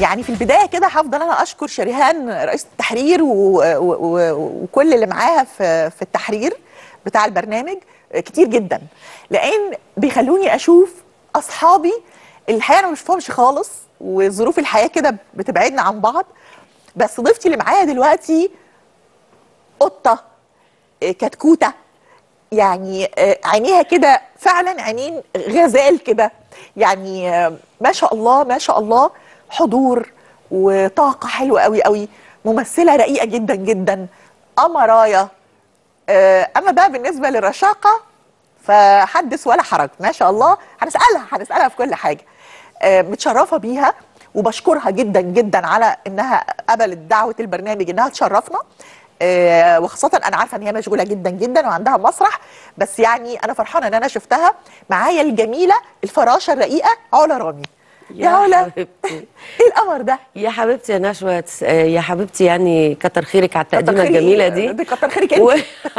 يعني في البدايه كده هفضل انا اشكر شريهان رئيس التحرير و... و... و... وكل اللي معاها في في التحرير بتاع البرنامج كتير جدا لان بيخلوني اشوف اصحابي اللي الحقيقه انا مش بشوفهمش خالص وظروف الحياه كده بتبعدنا عن بعض بس ضيفتي اللي معايا دلوقتي قطه آه، كتكوته يعني آه، عينيها كده فعلا عينين غزال كده يعني آه، ما شاء الله ما شاء الله حضور وطاقه حلوه قوي قوي ممثله رقيقه جدا جدا امرايه آه، اما بقى بالنسبه للرشاقه فحدث ولا حرج ما شاء الله هنسالها هنسالها في كل حاجه آه، متشرفه بيها وبشكرها جدا جدا على انها قبلت دعوه البرنامج انها تشرفنا آه، وخاصة أنا عارفة إن هي مشغولة جدا جدا وعندها مسرح بس يعني أنا فرحانة إن أنا شفتها معايا الجميلة الفراشة الرقيقة علا رامي يا علا حبيبتي إيه القمر ده؟ يا حبيبتي يا نشوى تس- آه، يا حبيبتي يعني كتر خيرك على التقديمه كتر خيري- الجميله دي دي كتر خيرك أنت و...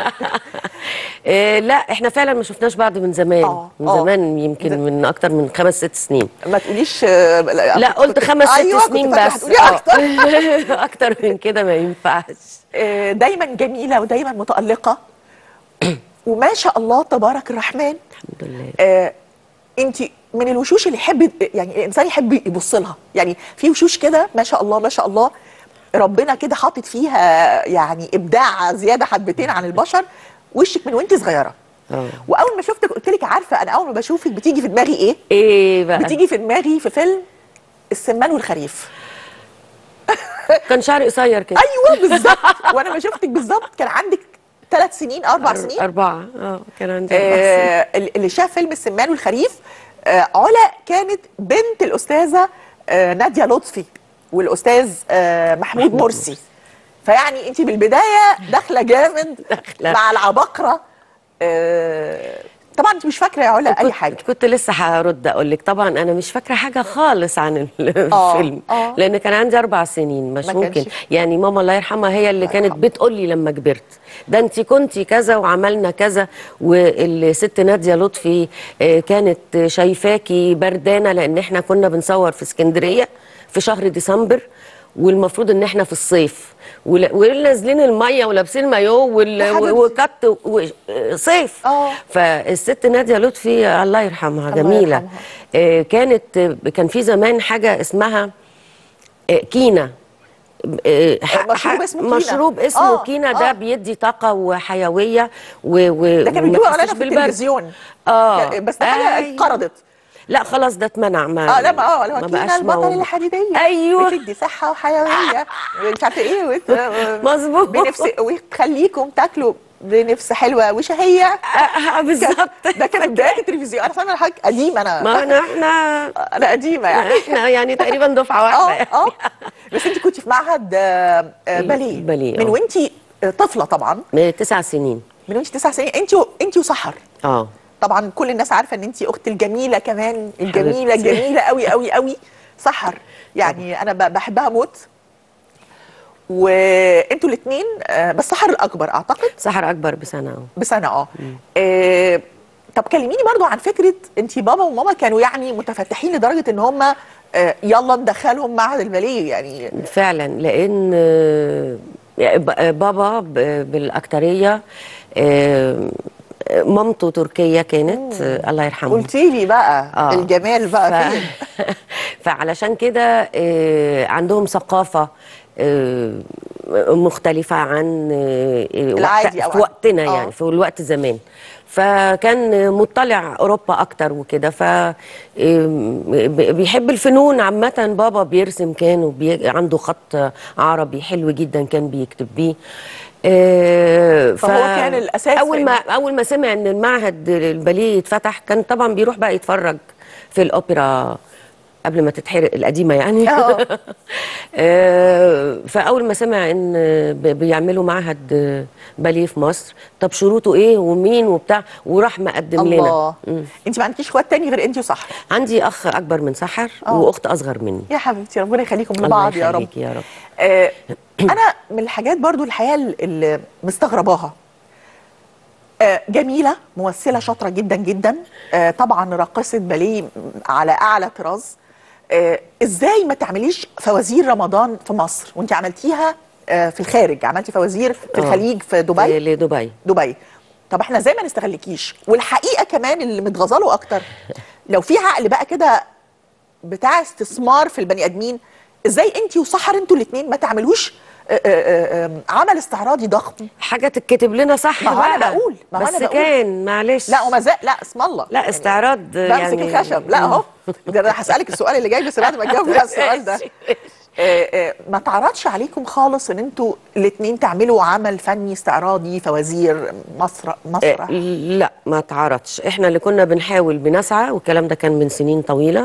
آه، لا احنا فعلا ما شفناش بعض من زمان آه، من آه. زمان يمكن من اكتر من خمس ست سنين ما تقوليش آه، لا كنت- قلت خمس أيوة، ست كنت سنين فاكرة بس هتقولي آه. أكتر اكتر من كده ما ينفعش آه، دايما جميلة ودايما متألقة وما شاء الله تبارك الرحمن الحمد لله آه انت من الوشوش اللي يحب يعني الانسان يحب يبص لها يعني في وشوش كده ما شاء الله ما شاء الله ربنا كده حاطط فيها يعني ابداع زياده حبتين عن البشر وشك من وانت صغيره اه واول ما شفتك قلت لك عارفه انا اول ما بشوفك بتيجي في دماغي ايه ايه بقى بتيجي في دماغي في فيلم السمان والخريف كان شعري قصير كده ايوه بالظبط وانا ما شفتك بالظبط كان عندك ثلاث سنين اربع أر- سنين أربعة اه كان عندي أربع سنين. آه اللي شاف فيلم السمان والخريف آه علا كانت بنت الاستاذه آه ناديه لطفي والاستاذ آه محمود محمود مرسي مرسي. فيعني انت بالبدايه داخله جامد داخلة. مع العباقره آه طبعا انت مش فاكره يا علا اي كنت- حاجه كنت لسه هرد اقول لك طبعا انا مش فاكره حاجه خالص عن ال- آه، الفيلم آه. لان كان عندي اربع سنين مش ما ممكن كانش- يعني ماما الله يرحمها هي اللي الله كانت يرحمها. بتقول لي لما كبرت ده انت كنتي كذا وعملنا كذا والست ناديه لطفي آه، كانت شايفاكي بردانه لان احنا كنا بنصور في اسكندريه في شهر ديسمبر والمفروض ان احنا في الصيف ول- ونازلين الميه ولابسين مايو وال- يا حبيبتي. وكت و- صيف آه. فالست ناديه لطفي الله يرحمها الله جميله يرحمها. آه، كانت آه، كان في زمان حاجه اسمها آه، كينا آه، ح- مشروب ح- اسمه كينا. مشروب اسمه آه، كينا ده آه. بيدي طاقه وحيويه و, و ده كانوا وما بيجيبوا علينا تحسش في بالبرد. التلفزيون اه ك- بس ده حاجه أيوة. اتقرضت لا خلاص ده اتمنع ما اه لا ما اه لما ما كينا بقاش البطل موجود. الحديديه ايوه بتدي صحه وحيويه مش عارفه ايه وت... مظبوط. بنفس وتخليكم تاكلوا بنفس حلوه وشهيه آه، بالظبط ده كانت بدايه التلفزيون انا فاهمه حاجه قديمه انا ما احنا احنا انا قديمه يعني احنا يعني تقريبا دفعه اه واحده اه بس انت كنت في معهد آه، آه، باليه باليه، من آه. وانت طفله طبعا من تسع سنين من وانت تسع سنين انت و... انت وسحر اه طبعا كل الناس عارفه ان انت اخت الجميله كمان الجميله حبيبتي. الجميله قوي قوي قوي سحر يعني انا ب- بحبها موت وانتوا الاثنين بس سحر الاكبر اعتقد سحر اكبر بسنه اه بسنه اه آه، طب كلميني برضو عن فكره انت بابا وماما كانوا يعني متفتحين لدرجه ان هم آه، يلا ندخلهم معهد الباليه يعني فعلا لان آه، ب- بابا ب- بالاكتريه آه، مامته تركيه كانت آه، الله يرحمها قلتي لي بقى آه. الجمال بقى ف... فين فعلشان كده آه، عندهم ثقافة آه، مختلفة عن آه، العادي وقت أو في عن- وقتنا آه. يعني في الوقت زمان فكان مطلع أوروبا أكتر وكده ف آه، بيحب الفنون عامة بابا بيرسم كان وبي... عنده خط عربي حلو جدا كان بيكتب بيه آه، فهو كان الأساس في أول ما إن- اول ما سمع ان المعهد الباليه اتفتح كان طبعا بيروح بقى يتفرج في الاوبرا قبل ما تتحرق القديمه يعني آه. آه، فاول ما سمع ان ب- بيعملوا معهد باليه في مصر طب شروطه ايه ومين وبتاع وراح مقدم لنا الله انت ما عندكيش اخوات تاني غير انت وسحر عندي اخ اكبر من سحر آه. واخت اصغر مني يا حبيبتي ربنا يخليكم الله لبعض يا رب يخليكي يا رب آه، انا من الحاجات برضو الحياه اللي مستغرباها آه، جميله ممثله شاطره جدا جدا آه، طبعا راقصه باليه على اعلى طراز آه ازاي ما تعمليش فوازير رمضان في مصر وانت عملتيها آه في الخارج عملتي فوازير في آه. الخليج في دبي لدبي دبي طب احنا ازاي ما نستغلكيش والحقيقه كمان اللي متغزله اكتر لو في عقل بقى كده بتاع استثمار في البني ادمين ازاي انت وسحر انتوا الاثنين ما تعملوش آه، آه، آه، عمل استعراضي ضخم حاجه تتكتب لنا صح ما هو أنا بقى. بقول، ما هو بس أنا بقول. كان معلش لا وما زال لا اسم الله لا استعراض بمسك يعني الخشب لا اهو ده انا هسالك السؤال اللي جاي بس بعد ما تجاوبي على السؤال ده آه، آه، ما تعرضش عليكم خالص ان انتوا الاثنين تعملوا عمل فني استعراضي فوازير مسرح مسرح آه، لا ما اتعرضش احنا اللي كنا بنحاول بنسعى والكلام ده كان من سنين طويله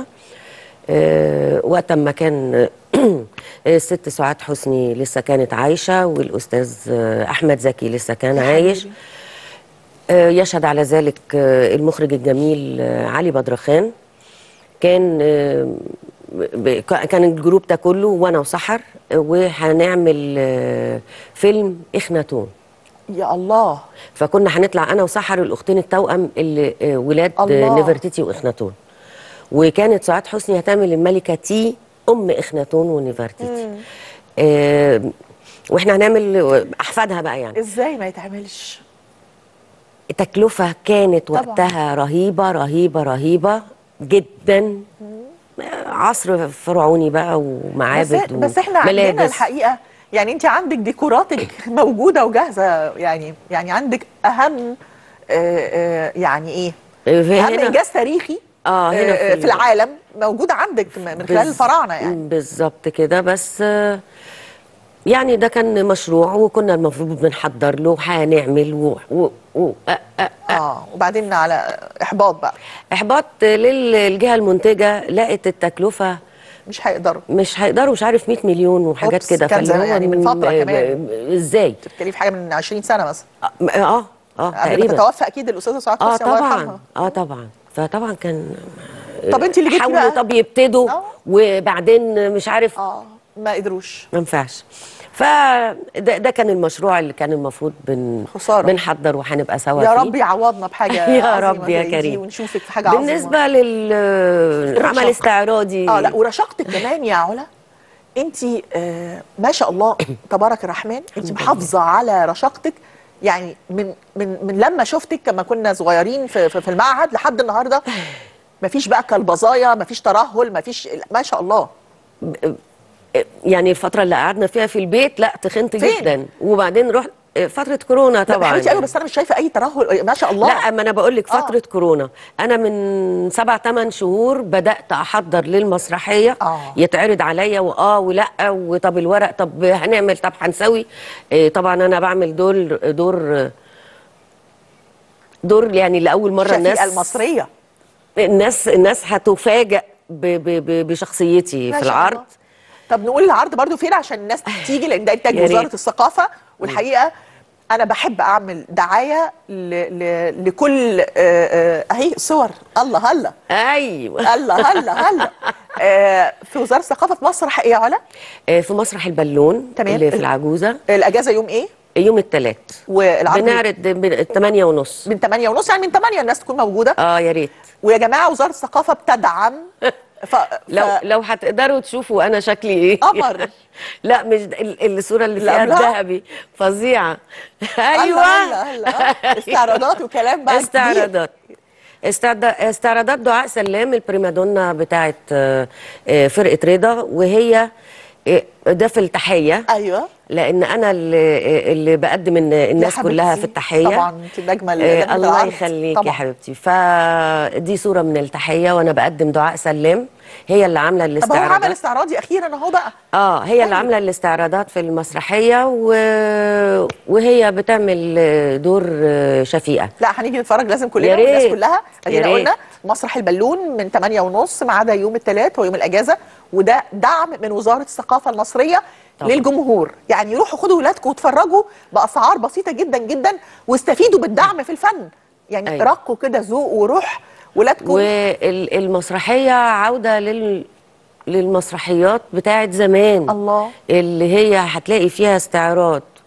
آه، وقت ما كان الست سعاد حسني لسه كانت عايشه والاستاذ آه، احمد زكي لسه كان عايش آه، يشهد على ذلك آه، المخرج الجميل آه، علي بدرخان كان آه، ب- ك- كان الجروب ده كله وانا وسحر آه، وهنعمل آه، فيلم اخناتون يا الله فكنا هنطلع انا وسحر الاختين التوأم اللي آه، ولاد الله. آه، نفرتيتي واخناتون وكانت سعاد حسني هتعمل الملكه تي ام اخناتون ونفرتيتي آه واحنا هنعمل آه، احفادها بقى يعني ازاي ما يتعملش التكلفه كانت طبعاً. وقتها رهيبه رهيبه رهيبه جدا آه، عصر فرعوني بقى بس, ومعابد بس احنا عندنا وملابس. الحقيقه يعني انت عندك ديكوراتك موجوده وجاهزه يعني يعني عندك اهم آه، آه، يعني ايه آه، اهم هنا- انجاز تاريخي آه، هنا آه، في في ال- العالم موجود عندك من خلال بز- الفراعنه يعني بالظبط كده بس آه، يعني ده كان مشروع وكنا المفروض بنحضر له هنعمل و... و... و... آه، آه، اه وبعدين على احباط بقى احباط للجهه المنتجه لقت التكلفه مش هيقدروا مش هيقدروا مش عارف 100 مليون وحاجات أوبس، كده كان فاللي زمان هو يعني من فترة م- كمان. م- ازاي تتكلمي في حاجه من 20 سنه مثلا اه اه, آه قبل ما تقريبا تتوفى اكيد الاستاذه سعاد اه حسني الله طبعا يرحمها اه طبعا فطبعا كان طب انت اللي جيتي حاولوا بقى طب يبتدوا آه. وبعدين مش عارف اه ما قدروش ما ينفعش فده ده كان المشروع اللي كان المفروض بن خسارة. بنحضر وهنبقى سوا يا فيه. رب يعوضنا بحاجه يا عظيمة رب يا زي دي كريم. ونشوفك في حاجه عظيمه بالنسبه للعمل الرشاقة. استعراضي اه لا ورشاقتك كمان يا علا انت آه ما شاء الله تبارك الرحمن انت محافظه على رشاقتك يعني من من من لما شفتك لما كنا صغيرين في في, في المعهد لحد النهارده مفيش بقى كلبظايا مفيش ترهل مفيش ما شاء الله يعني الفتره اللي قعدنا فيها في البيت لا تخنت فين؟ جدا وبعدين رحت فتره كورونا لا طبعا حبيبتي ايوه بس انا مش شايفه اي ترهل ما شاء الله لا ما انا بقول لك آه. فتره كورونا انا من سبع ثمان شهور بدات احضر للمسرحيه آه. يتعرض عليا واه ولا وطب الورق طب هنعمل طب هنسوي إيه طبعا انا بعمل دور دور دور يعني لاول مره الشفيقه الناس المصريه الناس الناس هتفاجئ ب- ب- ب- بشخصيتي ما في شاء العرض الله. طب نقول العرض برضو فين عشان الناس تيجي لان ده انتاج يا ريت. وزاره الثقافه والحقيقه انا بحب اعمل دعايه ل... ل... لكل آه، آه، اهي صور الله هلا ايوه الله هلا هلا آه، في وزاره الثقافه في مسرح ايه يا علا آه، في مسرح البالون تمام. اللي في العجوزه الاجازه يوم ايه يوم الثلاث والعرض بنعرض من 8 ونص من 8 ونص يعني من 8 الناس تكون موجوده اه يا ريت ويا جماعه وزاره الثقافه بتدعم ف... لو ف... لو هتقدروا تشوفوا انا شكلي ايه قمر. لا مش د- ال- الصوره اللي اللي فيها قبلها؟ الذهبي فظيعه ايوه هلا هلا هلا استعراضات وكلام بقى كبير. استعراضات استعد- استعراضات دعاء سلام البريمادونا بتاعت آه، آه، فرقه رضا وهي آه، ده في التحيه ايوه لان انا اللي, اللي بقدم الن- الناس حبيبتي. كلها في التحيه طبعا انت النجمه اللي آه قدمت الله العرض. يخليك طبعا. يا حبيبتي فدي صوره من التحيه وانا بقدم دعاء سلام هي اللي عامله طب هو عمل الاستعراضات استعراضي اخيرا اهو بقى اه هي اللي عامله الاستعراضات في المسرحيه و... وهي بتعمل آه، دور آه، شفيقه لا هنيجي نتفرج لازم كلنا يا والناس ريت. كلها ادينا يا ريت. قلنا مسرح البالون من 8 ونص ما عدا يوم الثلاث ويوم الاجازه وده دعم من وزاره الثقافه المصريه طبعا. للجمهور يعني روحوا خدوا ولادكم واتفرجوا باسعار بسيطه جدا جدا واستفيدوا بالدعم في الفن يعني أيوة. رقوا كده ذوق وروح ولادكم والمسرحيه عوده لل للمسرحيات بتاعت زمان الله. اللي هي هتلاقي فيها استعراض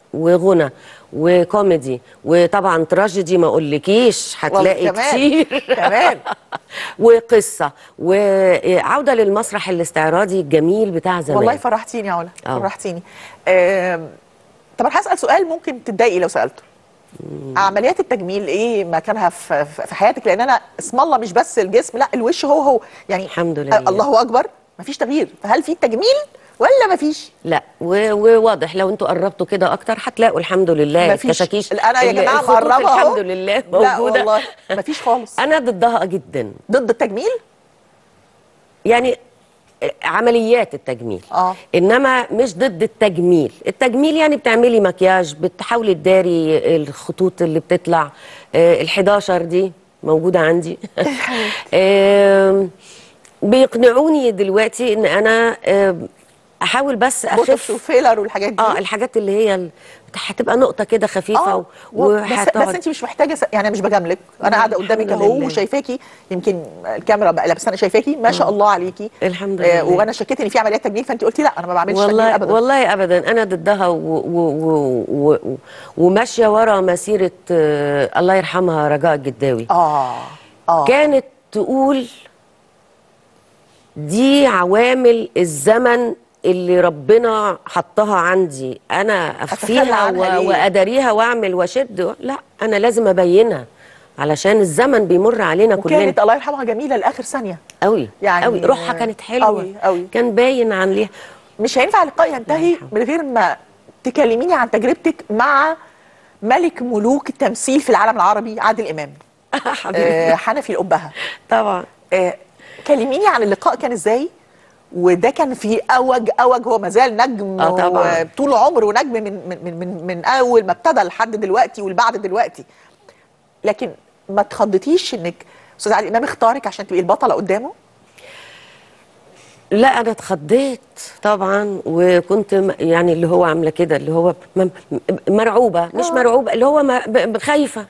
وغنى وكوميدي وطبعا تراجيدي ما اقولكيش هتلاقي والله كمان- كتير كمان. وقصه وعوده للمسرح الاستعراضي الجميل بتاع زمان والله فرحتيني يا علا آه. فرحتيني آم، طب انا هسال سؤال ممكن تتضايقي لو سالته عمليات التجميل ايه مكانها في في في حياتك لان انا اسم الله مش بس الجسم لا الوش هو هو يعني الحمد لله. آه، الله اكبر مفيش تغيير فهل في تجميل ولا مفيش لا و- وواضح لو انتوا قربتوا كده اكتر هتلاقوا الحمد لله مفيش. الكشاكيش انا يا ال- جماعه الخطوط مقربه اهو الحمد لله لا موجوده والله مفيش خالص انا ضدها جدا ضد التجميل يعني عمليات التجميل آه. انما مش ضد التجميل التجميل يعني بتعملي مكياج بتحاولي تداري الخطوط اللي بتطلع ال 11 دي موجوده عندي آم، بيقنعوني دلوقتي ان انا آم، احاول بس بوتوكس اخف وفيلر والحاجات دي اه الحاجات اللي هي ال- هتبقى نقطه كده خفيفه اه و- و- بس, بس وهتقعد انت مش محتاجه س... يعني أنا مش بجاملك انا قاعده قدامك الحمد اهو لله. وشايفاكي يمكن الكاميرا بقى لا بس انا شايفاكي ما شاء الله عليكي الحمد آه لله. وانا شكيت ان في عمليات تجميل فانت قلتي لا انا ما بعملش تجميل والله ابدا والله ابدا انا ضدها و و و و و وماشيه ورا مسيره آه الله يرحمها رجاء الجداوي اه اه كانت تقول دي عوامل الزمن اللي ربنا حطها عندي انا أتخلى اخفيها عنها و- ليه؟ واداريها واعمل واشد لا انا لازم ابينها علشان الزمن بيمر علينا كلنا وكانت الله يرحمها جميله لاخر ثانيه قوي يعني قوي روحها كانت حلوه قوي قوي. كان باين عليها مش هينفع اللقاء ينتهي من غير ما تكلميني عن تجربتك مع ملك ملوك التمثيل في العالم العربي عادل امام آه حنفي الأبهة طبعا آه كلميني عن اللقاء كان ازاي وده كان في اوج اوج هو مازال نجم آه طبعاً. طول عمره نجم من من من من, من اول ما ابتدى لحد دلوقتي والبعد دلوقتي لكن ما تخضتيش انك استاذ عادل امام اختارك عشان تبقي البطله قدامه لا انا اتخضيت طبعا وكنت م- يعني اللي هو عامله كده اللي هو م- م- مرعوبه مش آه. مرعوبه اللي هو ما- ب- ب- خايفه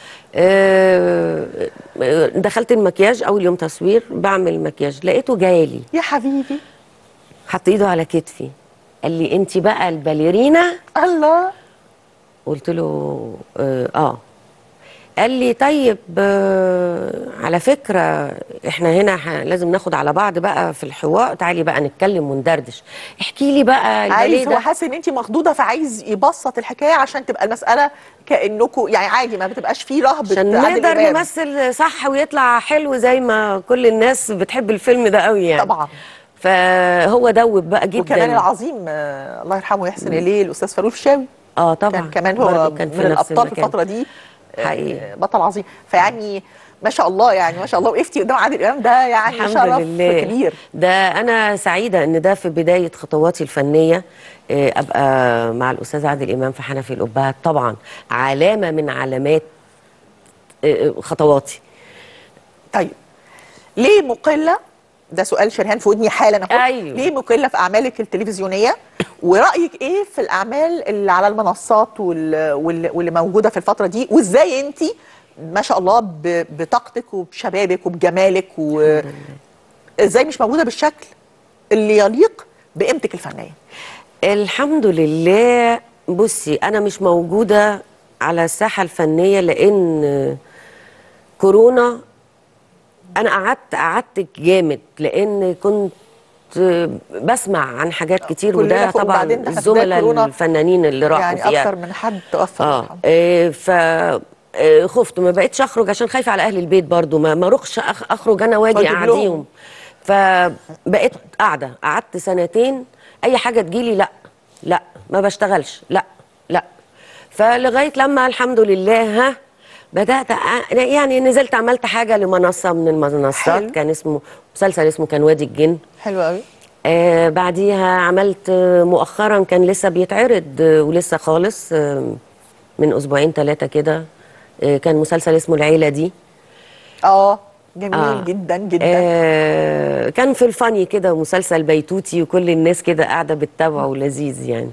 آه، آه، دخلت المكياج اول يوم تصوير بعمل مكياج لقيته جايلي يا حبيبي حط ايده على كتفي قال لي انت بقى الباليرينا الله قلت له اه, آه. قال لي طيب آه على فكرة احنا هنا ح- لازم ناخد على بعض بقى في الحوار تعالي بقى نتكلم وندردش احكي لي بقى الباليه عايز هو ده حاسس ان انت مخضوضه فعايز يبسط الحكايه عشان تبقى المساله كانكم يعني عادي ما بتبقاش فيه رهبه عشان عادل نقدر إمام. نمثل صح ويطلع حلو زي ما كل الناس بتحب الفيلم ده قوي يعني طبعا فهو دوب بقى جدا وكمان العظيم آه الله يرحمه يحسن اليه الاستاذ فاروق الشاوي اه طبعا كان كمان هو برضه كان في من نفس الابطال في المكان. الفتره دي آه، حقيقي. بطل عظيم فيعني ما شاء الله يعني ما شاء الله وقفتي قدام عادل امام ده يعني الحمد شرف لله كبير ده انا سعيده ان ده في بدايه خطواتي الفنيه آه، ابقى مع الاستاذ عادل امام في حنفي الابهات طبعا علامه من علامات آه، خطواتي طيب ليه مقله ده سؤال شرهان في ودني حالا اهو أيوه. ليه مقله في اعمالك التلفزيونيه ورايك ايه في الاعمال اللي على المنصات وال- وال- واللي موجوده في الفتره دي وازاي انت ما شاء الله ب- بطاقتك وبشبابك وبجمالك وازاي مش موجوده بالشكل اللي يليق بقيمتك الفنيه الحمد لله بصي انا مش موجوده على الساحه الفنيه لان آه، كورونا انا قعدت قعدت جامد لان كنت آه، بسمع عن حاجات كتير كلنا وده فوق، طبعا وبعدين احنا في بداية الزملاء كورونا الفنانين اللي راحوا يعني فيها اكتر من حد توفى الله اه يرحمه. إيه، ف إيه، خفت ما بقتش اخرج عشان خايفه على اهل البيت برضو ما ما اروحش أخ- اخرج انا واجي واجيب لهم. اعديهم فبقيت قاعده قعدت سنتين اي حاجه تجيلي لا لا ما بشتغلش لا لا فلغايه لما الحمد لله ها بدات أ- يعني نزلت عملت حاجه لمنصه من المنصات حلو. كان اسمه مسلسل اسمه كان وادي الجن حلو قوي آه بعديها عملت آه، مؤخرا كان لسه بيتعرض آه، ولسه خالص آه من اسبوعين ثلاثه كده آه كان مسلسل اسمه العيله دي اه جميل آه. جدا جدا آه كان في الفاني كده مسلسل بيتوتي وكل الناس كده قاعده بتتابعه ولذيذ يعني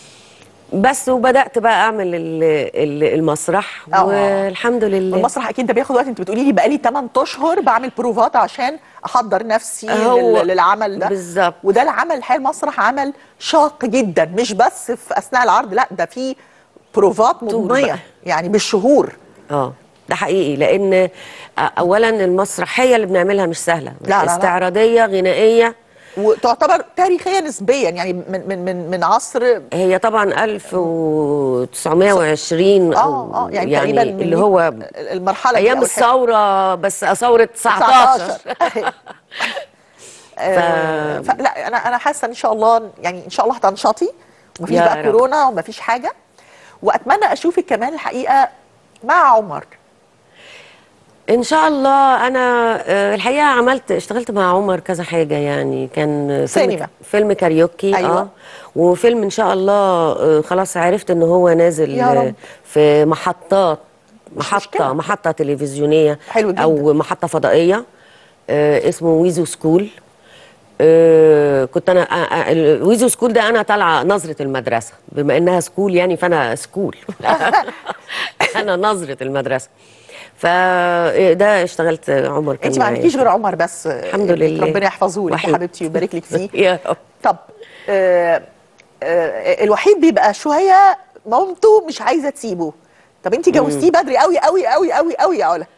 بس وبدات بقى اعمل ال- ال- المسرح آه. والحمد لله المسرح اكيد ده بياخد وقت انت بتقولي لي بقالي 8 اشهر بعمل بروفات عشان احضر نفسي هو لل- للعمل ده بالظبط. وده العمل الحقيقه المسرح عمل شاق جدا مش بس في اثناء العرض لا ده في بروفات طول مضنيه بقى. يعني بالشهور اه ده حقيقي لان اولا المسرحيه اللي بنعملها مش سهله لا، لا. استعراضيه غنائيه وتعتبر تاريخيا نسبيا يعني من من من من عصر هي طبعا 1920 اه أو اه يعني, تقريبا من اللي هو المرحله دي ايام أو الحتة- الثوره بس ثوره 19 آه، فلا انا انا حاسه ان شاء الله يعني ان شاء الله هتنشطي ومفيش يا بقى رب. كورونا ومفيش حاجه واتمنى اشوفك كمان الحقيقه مع عمر ان شاء الله انا آه، الحقيقه عملت اشتغلت مع عمر كذا حاجه يعني كان فيلم سينما. فيلم كاريوكي أيوة. اه وفيلم ان شاء الله آه، خلاص عرفت ان هو نازل يا رب. آه، في محطات مشكلة. محطه محطه تلفزيونيه حلو جدا. او محطه فضائيه آه، اسمه ويزو سكول آه، كنت انا آه، آه، ال- ويزو سكول ده انا طالعه نظره المدرسه بما انها سكول يعني فانا سكول انا نظره المدرسه فده اشتغلت عمر كان انت ما معايا. عندكيش غير عمر بس الحمد لله. ربنا يحفظه لك يا وحيد. حبيبتي ويبارك لك فيه يا رب طب آه آه الوحيد بيبقى شويه مامته مش عايزه تسيبه طب انت جوزتيه بدري قوي قوي قوي قوي قوي يا علا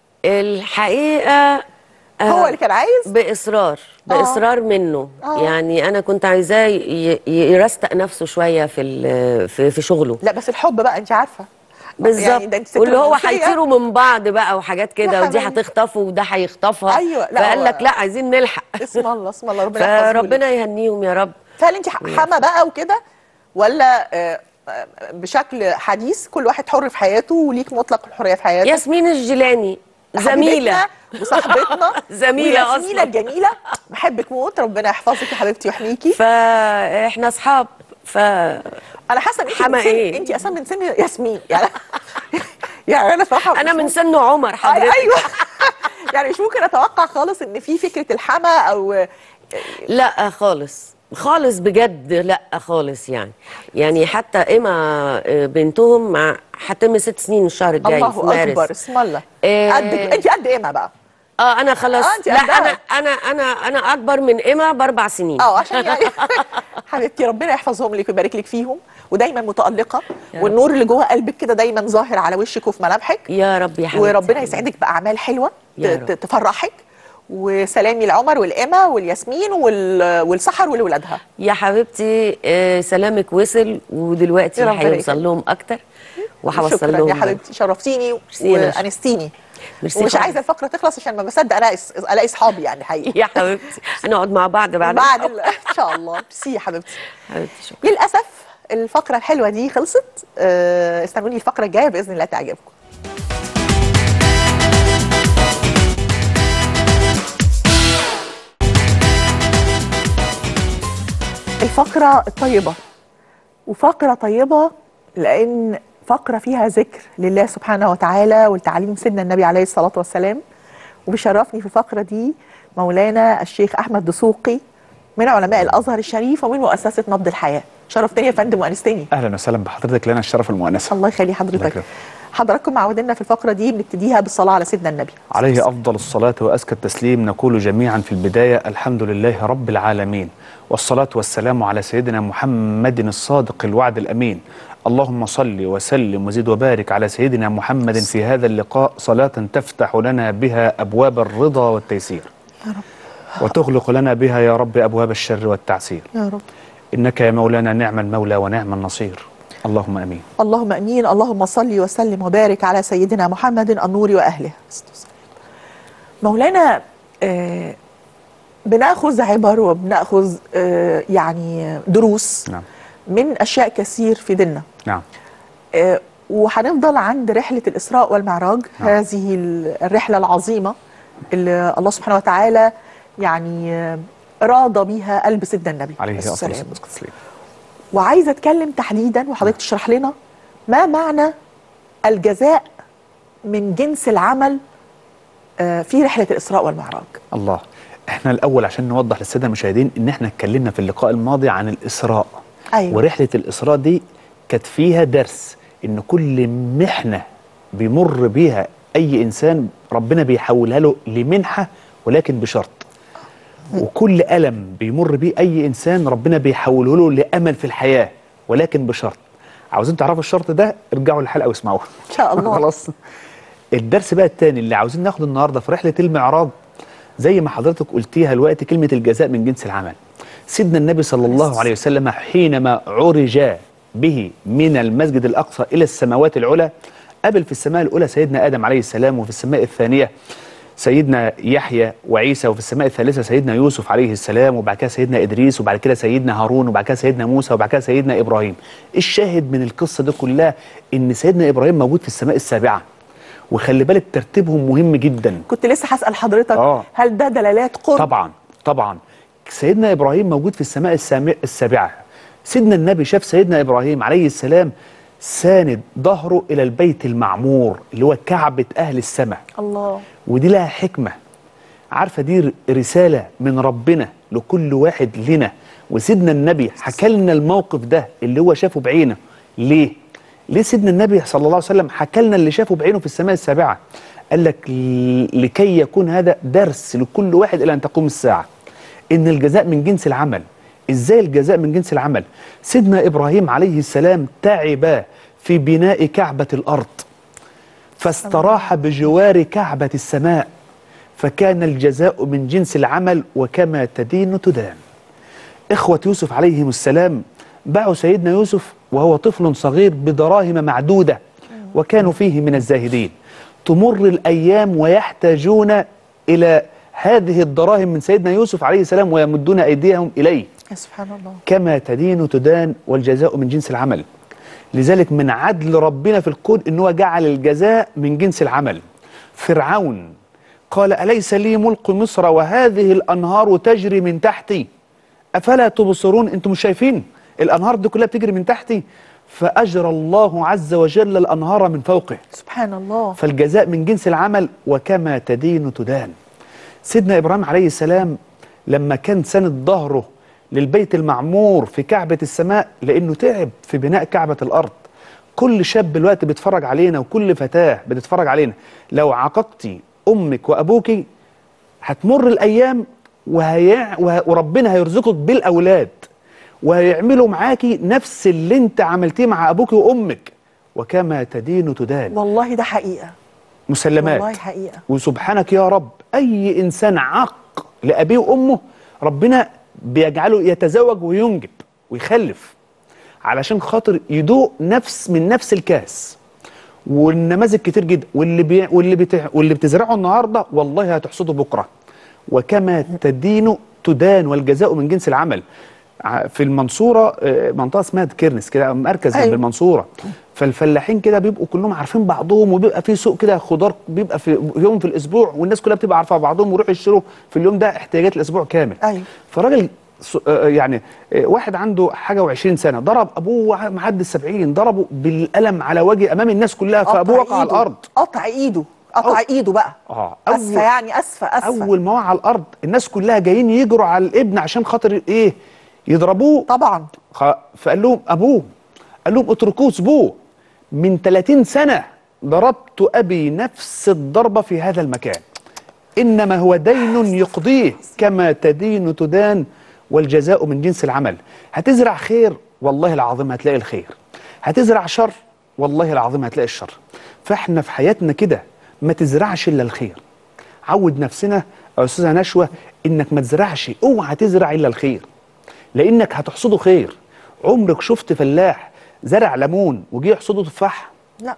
الحقيقه آه، هو اللي كان عايز باصرار باصرار منه آه. يعني انا كنت عايزاه ي- ي- يرستق نفسه شويه في ال- في في شغله لا بس الحب بقى انت عارفه بالظبط يعني ده انت ست واللي هو رومانسية. هيطيروا من بعض بقى وحاجات كده ودي حبايبي. هتخطفه وده هيخطفها أيوة، لا فقال هو- لك لا عايزين نلحق اسم الله اسم الله ربنا يحفظه لك. فربنا يهنيهم يا رب فهل انت حما بقى وكده ولا آه، آه، بشكل حديث كل واحد حر في حياته وليك مطلق الحريه في حياتك ياسمين الجيلاني زميله حبيبتنا وصاحبتنا زميلة وياسمينة أصلاً. الجميله الجميله بحبك موت ربنا يحفظك يا حبيبتي ويحميكي فاحنا اصحاب ف انا حاسه ان انت حما من سن إيه؟ انت اصلا من سن ياسمين يعني يعني انا صراحه انا مش من ممكن- سن عمر أي- حضرتك ايوه يعني مش ممكن اتوقع خالص ان في فكره الحما او لا خالص خالص بجد لا خالص يعني يعني حتى اما آه، بنتهم مع هتم ست سنين الشهر الجاي في الله مارس اكبر اسم الله إيه. قد انت قد ايه بقى اه انا خلاص آه، أنت لا قدها. انا انا انا انا اكبر من اما باربع سنين اه عشان يعني حبيبتي ربنا يحفظهم لك ويبارك لك فيهم ودايما متالقه يا رب. والنور اللي جوه قلبك كده دايما ظاهر على وشك وفي ملامحك يا رب يا حبيبتي وربنا يسعدك باعمال حلوه يا ت- رب. ت- تفرحك وسلامي لعمر والإما والياسمين وال- والسحر ولولادها يا حبيبتي آه، سلامك وصل ودلوقتي يا رب يبارك هيوصل لهم اكتر وهوصل شكرا لهم يا حبيبتي شرفتيني ميرسي يا نشا. وانستيني ميرسي ومش خالص. عايزه الفقره تخلص عشان ما بصدق الاقي الاقي اصحابي يعني حقيقي يا حبيبتي هنقعد مع بعض بعد بعد الحلقة. ال- ان شاء الله ميرسي يا حبيبتي حبيبتي شكرا للاسف الفقره الحلوه دي خلصت آه، استنوني الفقره الجايه باذن الله تعجبكم الفقره الطيبه وفقره طيبه لان فقره فيها ذكر لله سبحانه وتعالى والتعليم سيدنا النبي عليه الصلاه والسلام وبيشرفني في الفقره دي مولانا الشيخ احمد دسوقي من علماء الازهر الشريف ومن مؤسسه نبض الحياه شرفتني يا فندم وانستني اهلا وسهلا بحضرتك لنا الشرف المؤنسه الله يخلي الله حضرتك يكرمك. حضراتكم معودنا في الفقره دي بنبتديها بالصلاه على سيدنا النبي عليه افضل الصلاه وازكى التسليم نقول جميعا في البدايه الحمد لله رب العالمين والصلاه والسلام على سيدنا محمد الصادق الوعد الامين اللهم صل وسلم وزد وبارك على سيدنا محمد في هذا اللقاء صلاه تفتح لنا بها ابواب الرضا والتيسير يا رب وتغلق لنا بها يا رب ابواب الشر والتعسير يا رب انك يا مولانا نعم المولى ونعم النصير اللهم امين اللهم امين اللهم صل وسلم وبارك على سيدنا محمد النور واهله مولانا آه بناخذ عبر وبناخذ آه يعني دروس نعم من اشياء كثير في ديننا نعم آه، وهنفضل عند رحلة الإسراء والمعراج نعم. هذه ال- الرحلة العظيمة اللي الله سبحانه وتعالى يعني آه، راضى بيها قلب سيدنا النبي عليه الصلاة افضل والسلام. الصلاه والتسليم وعايزة أتكلم تحديدا وحضرتك تشرح لنا ما معنى الجزاء من جنس العمل آه، في رحلة الإسراء والمعراج الله احنا الاول عشان نوضح للساده المشاهدين ان احنا اتكلمنا في اللقاء الماضي عن الاسراء أيوة. ورحله الاسراء دي كانت فيها درس ان كل محنه بيمر بيها اي انسان ربنا بيحولها له لمنحه ولكن بشرط وكل الم بيمر بيه اي انسان ربنا بيحوله له لامل في الحياه ولكن بشرط عاوزين تعرفوا الشرط ده ارجعوا للحلقه واسمعوها ان شاء الله خلاص الدرس بقى الثاني اللي عاوزين ناخده النهارده في رحله المعراج زي ما حضرتك قلتيها الوقت كلمه الجزاء من جنس العمل سيدنا النبي صلى الله عليه وسلم حينما عرج به من المسجد الاقصى الى السماوات العلى قابل في السماء الاولى سيدنا ادم عليه السلام وفي السماء الثانيه سيدنا يحيى وعيسى وفي السماء الثالثة سيدنا يوسف عليه السلام وبعد كده سيدنا إدريس وبعد كده سيدنا هارون وبعد كده سيدنا موسى وبعد كده سيدنا إبراهيم الشاهد من القصة دي كلها إن سيدنا إبراهيم موجود في السماء السابعة وخلي بالك ترتيبهم مهم جدا كنت لسه هسال حضرتك آه. هل ده دلالات قرب طبعا طبعا سيدنا ابراهيم موجود في السماء السامع السابعه سيدنا النبي شاف سيدنا ابراهيم عليه السلام ساند ظهره الى البيت المعمور اللي هو كعبه اهل السماء الله ودي لها حكمه عارفه دي رساله من ربنا لكل واحد لنا وسيدنا النبي حكى لنا الموقف ده اللي هو شافه بعينه ليه ليه سيدنا النبي صلى الله عليه وسلم حكى لنا اللي شافه بعينه في السماء السابعه قال لك ل- لكي يكون هذا درس لكل واحد الى ان تقوم الساعه ان الجزاء من جنس العمل ازاي الجزاء من جنس العمل سيدنا ابراهيم عليه السلام تعب في بناء كعبه الارض فاستراح بجوار كعبة السماء فكان الجزاء من جنس العمل وكما تدين تدان إخوة يوسف عليهم السلام باعوا سيدنا يوسف وهو طفل صغير بدراهم معدودة وكانوا فيه من الزاهدين تمر الأيام ويحتاجون إلى هذه الدراهم من سيدنا يوسف عليه السلام ويمدون أيديهم إليه يا سبحان الله كما تدين تدان والجزاء من جنس العمل لذلك من عدل ربنا في الكون ان هو جعل الجزاء من جنس العمل فرعون قال أليس لي ملك مصر وهذه الأنهار تجري من تحتي أفلا تبصرون أنتم مش شايفين الأنهار دي كلها بتجري من تحتي فأجرى الله عز وجل الأنهار من فوقه سبحان الله فالجزاء من جنس العمل وكما تدين تدان سيدنا إبراهيم عليه السلام لما كان سند ظهره للبيت المعمور في كعبة السماء لأنه تعب في بناء كعبة الأرض كل شاب دلوقتي بيتفرج علينا وكل فتاة بتتفرج علينا لو عاقبتي أمك وأبوك هتمر الأيام وهي... وه... وربنا هيرزقك بالأولاد وهيعملوا معاكي نفس اللي انت عملتيه مع أبوك وأمك وكما تدين تدان والله ده حقيقه مسلمات والله حقيقه وسبحانك يا رب اي انسان عق لابيه وامه ربنا بيجعله يتزوج وينجب ويخلف علشان خاطر يدوق نفس من نفس الكاس والنماذج كتير جدا واللي بي واللي بتع واللي بتزرعه النهارده والله هتحصده بكره وكما تدين تدان والجزاء من جنس العمل ع- في المنصوره آه، منطقه اسمها كيرنس كده مركز أيوة. جنب المنصوره فالفلاحين كده بيبقوا كلهم عارفين بعضهم وبيبقى في سوق كده خضار بيبقى في يوم في الاسبوع والناس كلها بتبقى عارفه بعضهم ويروحوا يشتروا في اليوم ده احتياجات الاسبوع كامل أيوة. فراجل س- آه، يعني آه، واحد عنده حاجه و20 سنه ضرب ابوه معدي السبعين ضربه بالقلم على وجه امام الناس كلها فابوه قطع وقع على إيده. الارض قطع ايده قطع أو- ايده بقى اه اسفه يعني اسفه اسفه اول ما وقع على الارض الناس كلها جايين يجروا على الابن عشان خاطر ايه يضربوه طبعا خ- فقال لهم ابوه قال لهم اتركوه سيبوه من 30 سنه ضربت ابي نفس الضربه في هذا المكان انما هو دين يقضيه كما تدين تدان والجزاء من جنس العمل هتزرع خير والله العظيم هتلاقي الخير هتزرع شر والله العظيم هتلاقي الشر فاحنا في حياتنا كده ما تزرعش الا الخير عود نفسنا يا استاذه نشوه انك ما تزرعش اوعى تزرع الا الخير لانك هتحصده خير عمرك شفت فلاح زرع ليمون وجه يحصده تفاح لا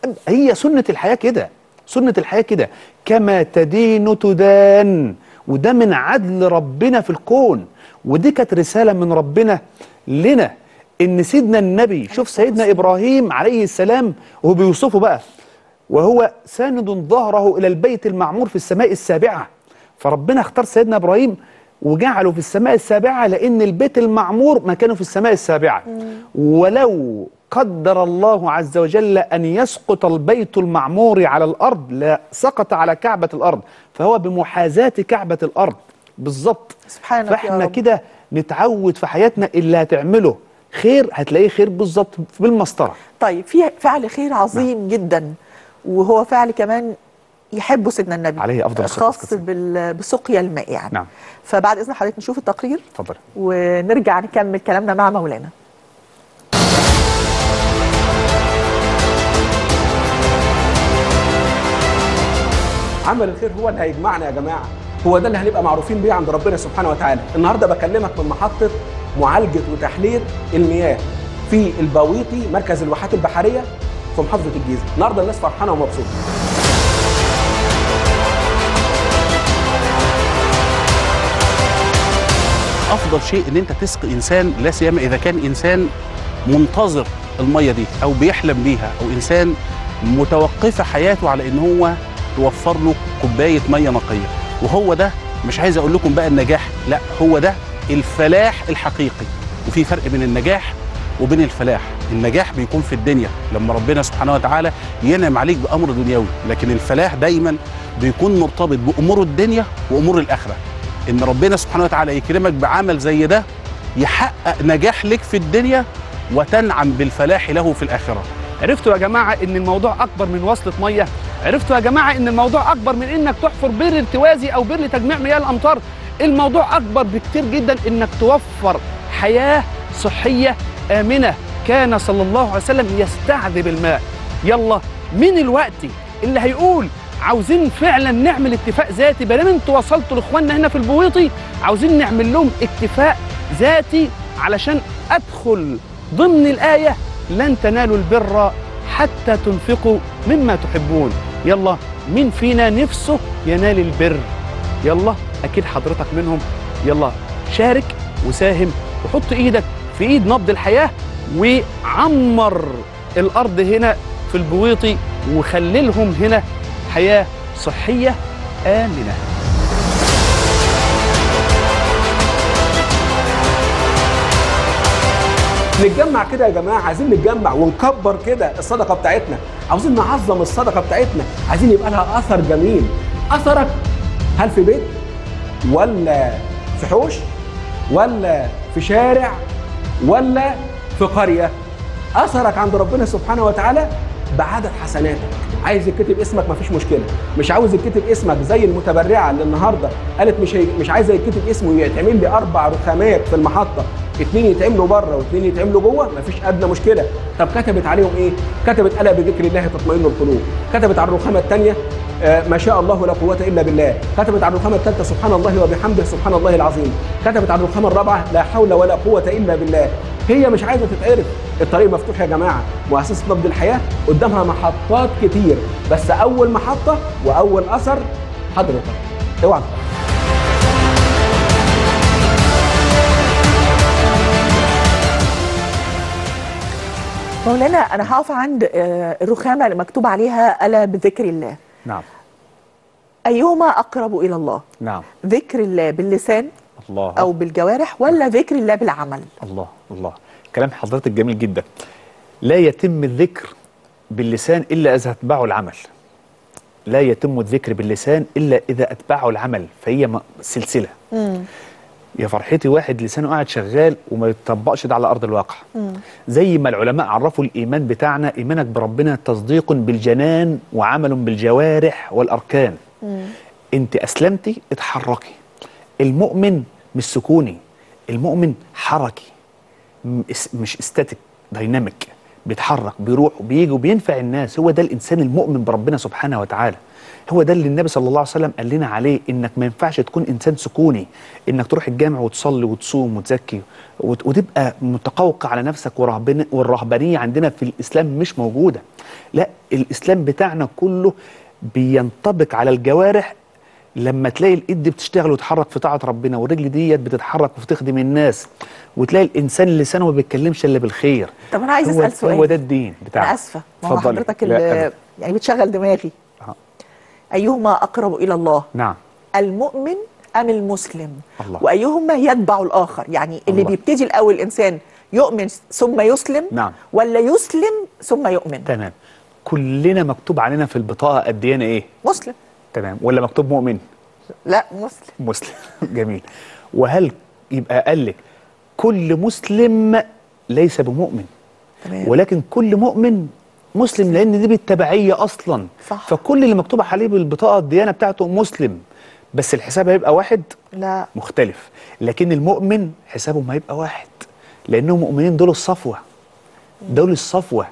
هي سنة الحياة كده سنة الحياة كده كما تدين تدان وده من عدل ربنا في الكون ودي كانت رسالة من ربنا لنا ان سيدنا النبي شوف سيدنا ابراهيم عليه السلام وهو بيوصفه بقى وهو ساند ظهره الى البيت المعمور في السماء السابعة فربنا اختار سيدنا ابراهيم وجعله في السماء السابعة لان البيت المعمور مكانه في السماء السابعة ولو قدر الله عز وجل أن يسقط البيت المعمور على الأرض لا سقط على كعبة الأرض فهو بمحاذاة كعبة الأرض بالظبط سبحانك يا فاحنا رب. كده نتعود في حياتنا اللي هتعمله خير هتلاقيه خير بالظبط بالمسطرة طيب في فعل خير عظيم جدا وهو فعل كمان يحبه سيدنا النبي عليه أفضل الصلاة خاص والسلام. بال- بسقيا الماء يعني نعم. فبعد اذن حضرتك نشوف التقرير اتفضل ونرجع نكمل كلامنا مع مولانا عمل الخير هو اللي هيجمعنا يا جماعه هو ده اللي هنبقى معروفين بيه عند ربنا سبحانه وتعالى النهارده بكلمك من محطه معالجه وتحليه المياه في البويطي مركز الواحات البحريه في محافظه الجيزه النهارده الناس فرحانه ومبسوطه افضل شيء ان انت تسقي انسان لا سيما اذا كان انسان منتظر الميه دي او بيحلم بيها او انسان متوقفه حياته على ان هو توفر له كوبايه ميه نقيه وهو ده مش عايز اقول لكم بقى النجاح لا هو ده الفلاح الحقيقي وفي فرق بين النجاح وبين الفلاح النجاح بيكون في الدنيا لما ربنا سبحانه وتعالى ينعم عليك بامر دنيوي لكن الفلاح دايما بيكون مرتبط بامور الدنيا وامور الاخره ان ربنا سبحانه وتعالى يكرمك بعمل زي ده يحقق نجاح لك في الدنيا وتنعم بالفلاح له في الاخره عرفتوا يا جماعه ان الموضوع اكبر من وصله ميه عرفتوا يا جماعه ان الموضوع اكبر من انك تحفر بئر ارتوازي او بئر لتجميع مياه الامطار الموضوع اكبر بكتير جدا انك توفر حياه صحيه امنه كان صلى الله عليه وسلم يستعذب الماء يلا مين الوقت اللي هيقول عاوزين فعلا نعمل اتفاق ذاتي بدل انتوا وصلتوا لاخواننا هنا في البويطي عاوزين نعمل لهم اتفاق ذاتي علشان ادخل ضمن الايه لن تنالوا البر حتى تنفقوا مما تحبون يلا مين فينا نفسه ينال البر يلا اكيد حضرتك منهم يلا شارك وساهم وحط ايدك في ايد نبض الحياه وعمر الارض هنا في البويطي وخللهم هنا حياه صحيه امنه نتجمع كده يا جماعه عايزين نتجمع ونكبر كده الصدقه بتاعتنا عاوزين نعظم الصدقه بتاعتنا عايزين يبقى لها اثر جميل اثرك هل في بيت ولا في حوش ولا في شارع ولا في قريه اثرك عند ربنا سبحانه وتعالى بعدد حسناتك عايز يتكتب اسمك مفيش مشكله مش عاوز يتكتب اسمك زي المتبرعه اللي النهارده قالت مش هي... مش عايزه يتكتب اسمه ويتعمل لي اربع رخامات في المحطه اتنين يتعملوا بره واتنين يتعملوا جوه مفيش ادنى مشكله طب كتبت عليهم ايه كتبت الا بذكر الله تطمئن القلوب كتبت على الرخامه الثانيه آه ما شاء الله لا قوه الا بالله كتبت على الرخامه الثالثه سبحان الله وبحمده سبحان الله العظيم كتبت على الرخامه الرابعه لا حول ولا قوه الا بالله هي مش عايزه تتعرف الطريق مفتوح يا جماعه مؤسسه نبض الحياه قدامها محطات كتير بس اول محطه واول اثر حضرتك اوعى تفكر. مولانا انا هقف عند آه، الرخامه اللي مكتوب عليها الا بذكر الله نعم ايهما اقرب الى الله نعم ذكر الله باللسان الله او بالجوارح ولا ذكر الله بالعمل الله الله كلام حضرتك جميل جدا لا يتم الذكر باللسان إلا إذا أتبعه العمل لا يتم الذكر باللسان إلا إذا أتبعه العمل فهي م- سلسلة يا فرحتي واحد لسانه قاعد شغال وما يطبقش ده على أرض الواقع زي ما العلماء عرفوا الإيمان بتاعنا إيمانك بربنا تصديق بالجنان وعمل بالجوارح والأركان أنت أسلمتي اتحركي المؤمن مش سكوني المؤمن حركي م- اس- مش استاتيك دايناميك بيتحرك بيروح وبيجي وبينفع الناس هو ده الانسان المؤمن بربنا سبحانه وتعالى هو ده اللي النبي صلى الله عليه وسلم قال لنا عليه انك ما ينفعش تكون انسان سكوني انك تروح الجامع وتصلي وتصوم وتزكي وت- وتبقى متقوقع على نفسك ورهبن والرهبانيه عندنا في الاسلام مش موجوده لا الاسلام بتاعنا كله بينطبق على الجوارح لما تلاقي الايد دي بتشتغل وتتحرك في طاعه ربنا والرجل ديت بتتحرك وتخدم الناس وتلاقي الانسان اللي لسانه ما بيتكلمش الا بالخير طب انا عايز هو اسال سؤال هو ده الدين بتاعنا انا اسفه ما هو اتفضلي. حضرتك لا، اللي أبدا. يعني بتشغل دماغي آه. ايهما اقرب الى الله نعم المؤمن ام المسلم الله. وايهما يتبع الاخر يعني اللي الله. بيبتدي الاول الانسان يؤمن ثم يسلم نعم. ولا يسلم ثم يؤمن تمام كلنا مكتوب علينا في البطاقه الديانه ايه مسلم تمام ولا مكتوب مؤمن لا مسلم مسلم جميل وهل يبقى قال لك كل مسلم ليس بمؤمن تمام. ولكن كل مؤمن مسلم لان دي بالتبعيه اصلا صح. فكل اللي مكتوب عليه بالبطاقه الديانه بتاعته مسلم بس الحساب هيبقى واحد لا مختلف لكن المؤمن حسابه ما يبقى واحد لانهم مؤمنين دول الصفوه دول الصفوه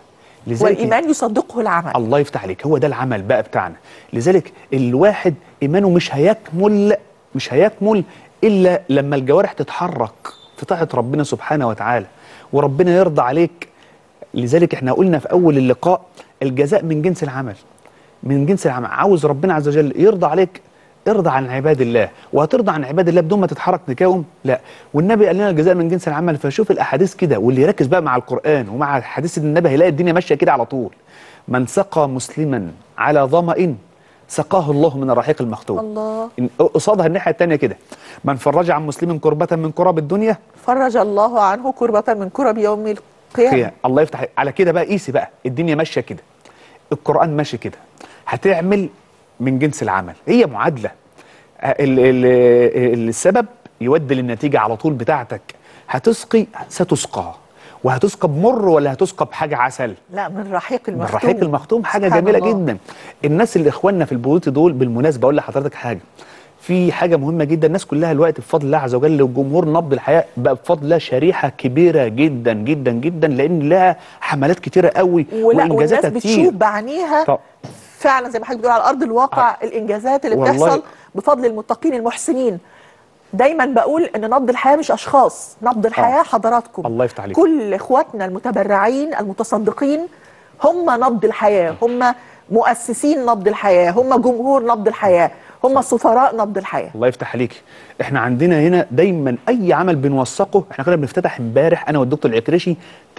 لذلك والايمان يصدقه العمل الله يفتح عليك هو ده العمل بقى بتاعنا لذلك الواحد ايمانه مش هيكمل مش هيكمل الا لما الجوارح تتحرك في طاعه ربنا سبحانه وتعالى وربنا يرضى عليك لذلك احنا قلنا في اول اللقاء الجزاء من جنس العمل من جنس العمل عاوز ربنا عز وجل يرضى عليك ارضى عن عباد الله وهترضى عن عباد الله بدون ما تتحرك تكاوم لا والنبي قال لنا الجزاء من جنس العمل فشوف الاحاديث كده واللي يركز بقى مع القران ومع حديث النبي هيلاقي الدنيا ماشيه كده على طول من سقى مسلما على ظمأ سقاه الله من الرحيق المختوم الله إن- قصادها الناحيه الثانيه كده من فرج عن مسلم كربة من كرب الدنيا فرج الله عنه كربة من كرب يوم القيامة خير الله يفتح على كده بقى قيسي بقى الدنيا ماشيه كده القران ماشي كده هتعمل من جنس العمل هي معادله ال ال السبب يودي للنتيجه على طول بتاعتك هتسقي ستسقى وهتسقى بمر ولا هتسقى بحاجه عسل لا من رحيق من المختوم رحيق المختوم حاجه سبحان جميله الله. جدا الناس اللي اخواننا في البيوت دول بالمناسبه اقول لحضرتك حاجه في حاجه مهمه جدا الناس كلها الوقت بفضل الله عز وجل وجمهور نبض الحياه بقى بفضل الله شريحه كبيره جدا جدا جدا لان لها حملات كتيره قوي ولا والناس وانجازاتها بتشوف كتير بعينيها طب. فعلا زي ما حضرتك بتقول على ارض الواقع الانجازات اللي والله. بتحصل بفضل المتقين المحسنين دايما بقول ان نبض الحياه مش اشخاص نبض الحياه حضراتكم الله يفتح عليك. كل اخواتنا المتبرعين المتصدقين هم نبض الحياه هم مؤسسين نبض الحياه هم جمهور نبض الحياه هم سفراء نبض الحياه الله يفتح عليك احنا عندنا هنا دايما اي عمل بنوثقه احنا كنا بنفتتح امبارح انا والدكتور العكرشي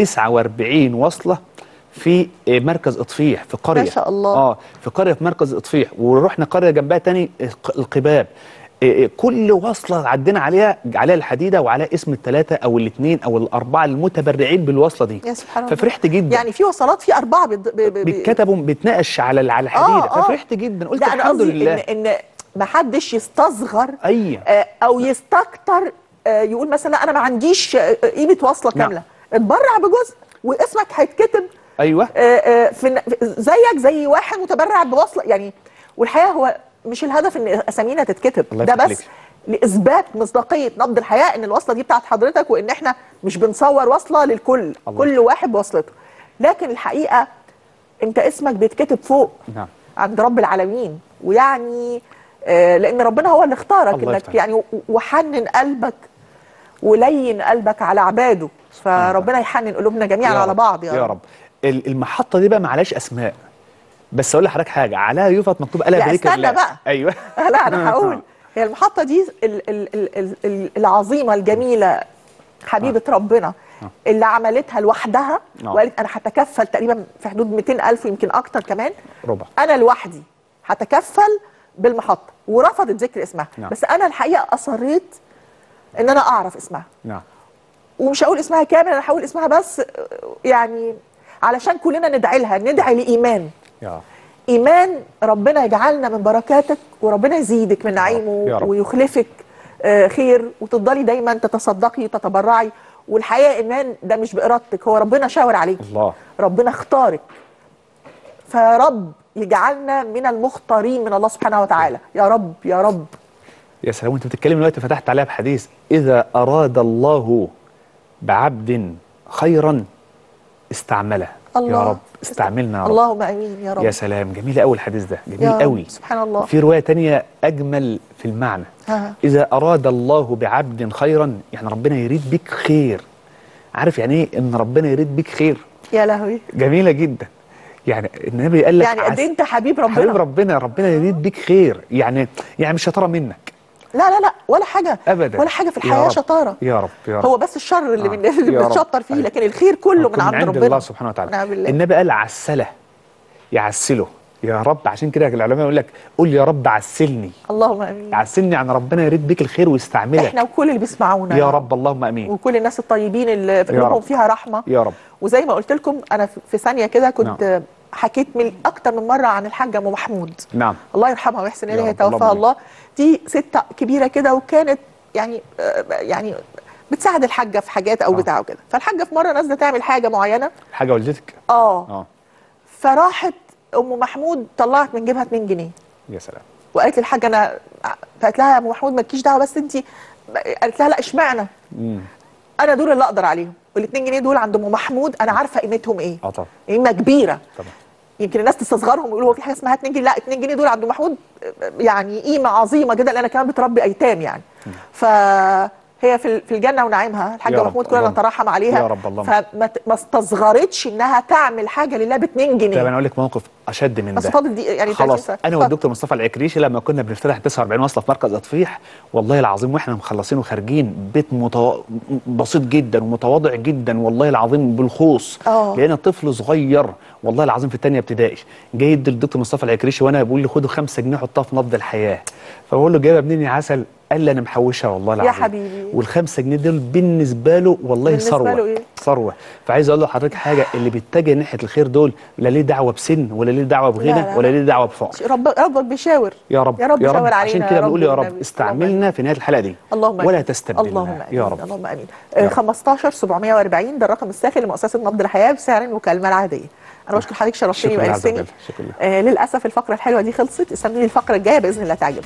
49 وصله في اه، مركز اطفيح في قريه ما شاء الله. اه في قريه في مركز اطفيح ورحنا قريه جنبها تاني الق- القباب اه، اه، كل وصله عدينا عليها عليها الحديده وعليها اسم الثلاثه او الاثنين او الاربعه المتبرعين بالوصله دي يا سبحان الله ففرحت جدا يعني في وصلات في اربعه بيض- ب- ب- ب- بيتكتبوا بيتناقش على على الحديده آه، آه. ففرحت جدا قلت لا انا الحمد قصدي لله ان ان ما حدش يستصغر اي آه، او يستكتر آه، يقول مثلا لا انا ما عنديش آه، قيمه وصله نعم. كامله اتبرع بجزء واسمك هيتكتب ايوه آه، آه، في زيك زي واحد متبرع بوصله يعني والحقيقه هو مش الهدف ان اسامينا تتكتب الله ده يفتح بس عليك. لاثبات مصداقيه نبض الحياه ان الوصله دي بتاعت حضرتك وان احنا مش بنصور وصله للكل الله كل واحد بوصلته لكن الحقيقه انت اسمك بيتكتب فوق نعم عند رب العالمين ويعني آه، لان ربنا هو اللي اختارك الله انك يفتح. يعني و- وحنن قلبك ولين قلبك على عباده فربنا يحنن قلوبنا جميعا على رب. بعض يا رب ال- المحطه دي بقى معلهاش اسماء بس اقول لحضرتك حاجه عليها يفط مكتوب الا لا، بريك استنى الله. بقى. ايوه لا انا هقول هي المحطه دي ال ال ال ال ال العظيمه الجميله حبيبه ربنا اللي عملتها لوحدها آه. وقالت انا هتكفل تقريبا في حدود 200000 ويمكن اكتر كمان ربع انا لوحدي هتكفل بالمحطه ورفضت ذكر اسمها نعم. بس انا الحقيقه اصريت ان انا اعرف اسمها نعم ومش هقول اسمها كامل انا هقول اسمها بس آه، يعني علشان كلنا ندعي لها ندعي لايمان يا رب ايمان ربنا يجعلنا من بركاتك وربنا يزيدك من نعيمه يا رب. ويخلفك آه، خير وتفضلي دايما تتصدقي وتتبرعي والحقيقه ايمان ده مش بارادتك هو ربنا شاور عليك الله ربنا اختارك فرب يجعلنا من المختارين من الله سبحانه وتعالى يا رب يا رب يا سلام وانت بتتكلم دلوقتي فتحت عليها بحديث اذا اراد الله بعبد خيرا استعمله الله يا رب استعملنا يا رب اللهم امين يا رب يا سلام جميل قوي الحديث ده يا جميل رب. قوي سبحان الله في روايه تانية اجمل في المعنى ها. اذا اراد الله بعبد خيرا يعني ربنا يريد بك خير عارف يعني ايه ان ربنا يريد بك خير يا لهوي جميله جدا يعني النبي قال لك يعني قد عس- إيه انت حبيب ربنا حبيب ربنا ربنا يريد بك خير يعني يعني مش شطاره منك لا لا لا ولا حاجه ابدا ولا حاجه في يا الحياه رب. شطاره يا رب يا رب هو بس الشر اللي, آه. من اللي يا رب. بنتشطر فيه أيوة. لكن الخير كله من يكون عند, ربنا الله سبحانه وتعالى ونعم بالله النبي قال عسله يعسله يا رب عشان كده العلماء يقول لك قول يا رب عسلني اللهم امين عسلني عن ربنا يريد بيك الخير ويستعملك احنا وكل اللي بيسمعونا يا رب اللهم امين وكل الناس الطيبين اللي في يا قلوبهم رب. فيها رحمه يا رب وزي ما قلت لكم انا في- في ثانيه كده كنت نعم. حكيت من اكتر من مره عن الحاجه ام محمود نعم الله يرحمها ويحسن يا اليها رب، اللهم يتوفاها آمين. الله دي ست كبيره كده وكانت يعني آه، يعني بتساعد الحاجه في حاجات او آه. بتاع وكده فالحاجه في مره نازله تعمل حاجه معينه حاجه والدتك اه اه فراحت ام محمود طلعت من جيبها 2 جنيه يا سلام وقالت للحاجه انا فقالت لها يا ام محمود مالكيش دعوه بس انت قالت لها لا اشمعنى مم. انا دول اللي اقدر عليهم وال2 جنيه دول عند ام محمود انا عارفه قيمتهم ايه اه طبعا قيمه كبيره طبعا يمكن الناس تستصغرهم ويقولوا هو في حاجه اسمها 2 جنيه لا 2 جنيه دول عند محمود يعني قيمه عظيمه جدا لان كمان بتربي ايتام يعني فهي في في الجنه ونعيمها الحاجه يا رب، محمود كلنا اللهم- نترحم عليها يا رب، اللهم. فما ت- ما استصغرتش انها تعمل حاجه لله ب 2 طب جنيه انا اقول لك موقف اشد من بس ده فاضل دي يعني 30 خلاص سنة. انا اتفضل. والدكتور مصطفى العكريشي لما كنا بنفتتح 49 وصله في مركز اطفيح والله العظيم واحنا مخلصين وخارجين بيت متو... بسيط جدا ومتواضع جدا والله العظيم بالخوص آه. لقينا طفل صغير والله العظيم في الثانيه ابتدائي جاي يدي الدكتور مصطفى العكريشي وانا بقول له خده 5 جنيه حطها في نبض الحياه فبقول له جايبها منين يا عسل قال لي انا محوشها والله يا العظيم حبيبي. والخمسة جنيه دول بالنسبه له والله بالنسبة ثروه له إيه؟ ثروه فعايز اقول لحضرتك حاجه اللي بيتجه ناحيه الخير دول لا ليه دعوه بسن ولا ليه دعوه لا، بغنى لا. ولا ليه دعوه بفقر رب ربك بيشاور يا رب يا رب يشاور علينا عشان يا كده رب بنقول يا رب والنبي. استعملنا في نهايه الحلقه دي اللهم ولا آمين. تستبدلنا اللهم امين يا رب اللهم امين آه 15 740 ده الرقم الساخن لمؤسسه نبض الحياه بسعر المكالمه العاديه انا بشكر حضرتك شرفتني شكراً عز وانستني وجل. شكراً لله. آه للاسف الفقره الحلوه دي خلصت استنوني الفقره الجايه باذن الله تعجبكم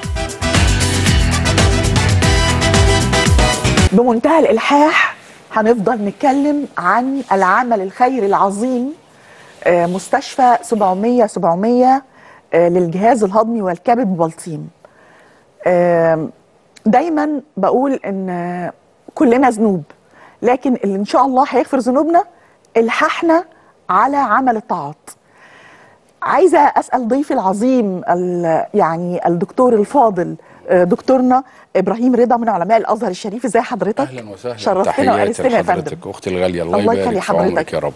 بمنتهى الالحاح هنفضل نتكلم عن العمل الخيري العظيم آه، مستشفى 700 700 آه، للجهاز الهضمي والكبد ببلطيم آم، دايما بقول ان آه، كلنا ذنوب لكن اللي ان شاء الله هيغفر ذنوبنا الححنا على عمل الطاعات عايزه اسال ضيفي العظيم ال- يعني الدكتور الفاضل آه، دكتورنا ابراهيم رضا من علماء الازهر الشريف ازي حضرتك اهلا وسهلا شرفتنا تحياتي وانستنا يا فندم لحضرتك اختي الغاليه الله, الله يبارك يخلي في حضرتك. عمرك يا رب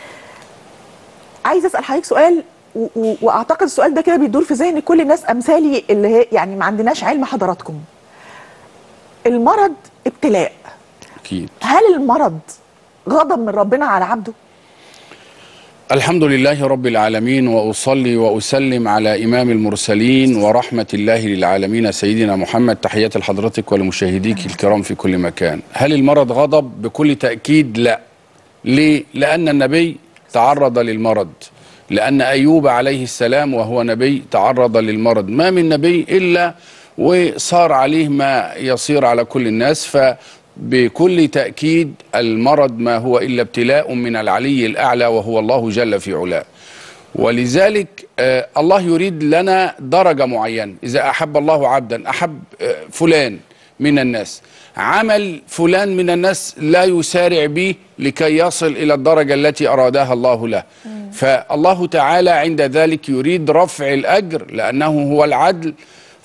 عايزه اسال حضرتك سؤال و- و- واعتقد السؤال ده كده بيدور في ذهن كل الناس امثالي اللي هي يعني ما عندناش علم حضراتكم المرض ابتلاء اكيد هل المرض غضب من ربنا على عبده الحمد لله رب العالمين واصلي واسلم على امام المرسلين ورحمه الله للعالمين سيدنا محمد تحياتي لحضرتك ولمشاهديك الكرام في كل مكان هل المرض غضب بكل تاكيد لا ليه لان النبي تعرض للمرض لان ايوب عليه السلام وهو نبي تعرض للمرض ما من نبي الا وصار عليه ما يصير على كل الناس فبكل تاكيد المرض ما هو الا ابتلاء من العلي الاعلى وهو الله جل في علاه ولذلك آه الله يريد لنا درجة معينة إذا أحب الله عبدا أحب آه فلان من الناس عمل فلان من الناس لا يسارع به لكي يصل إلى الدرجة التي أرادها الله له فالله تعالى عند ذلك يريد رفع الأجر لأنه هو العدل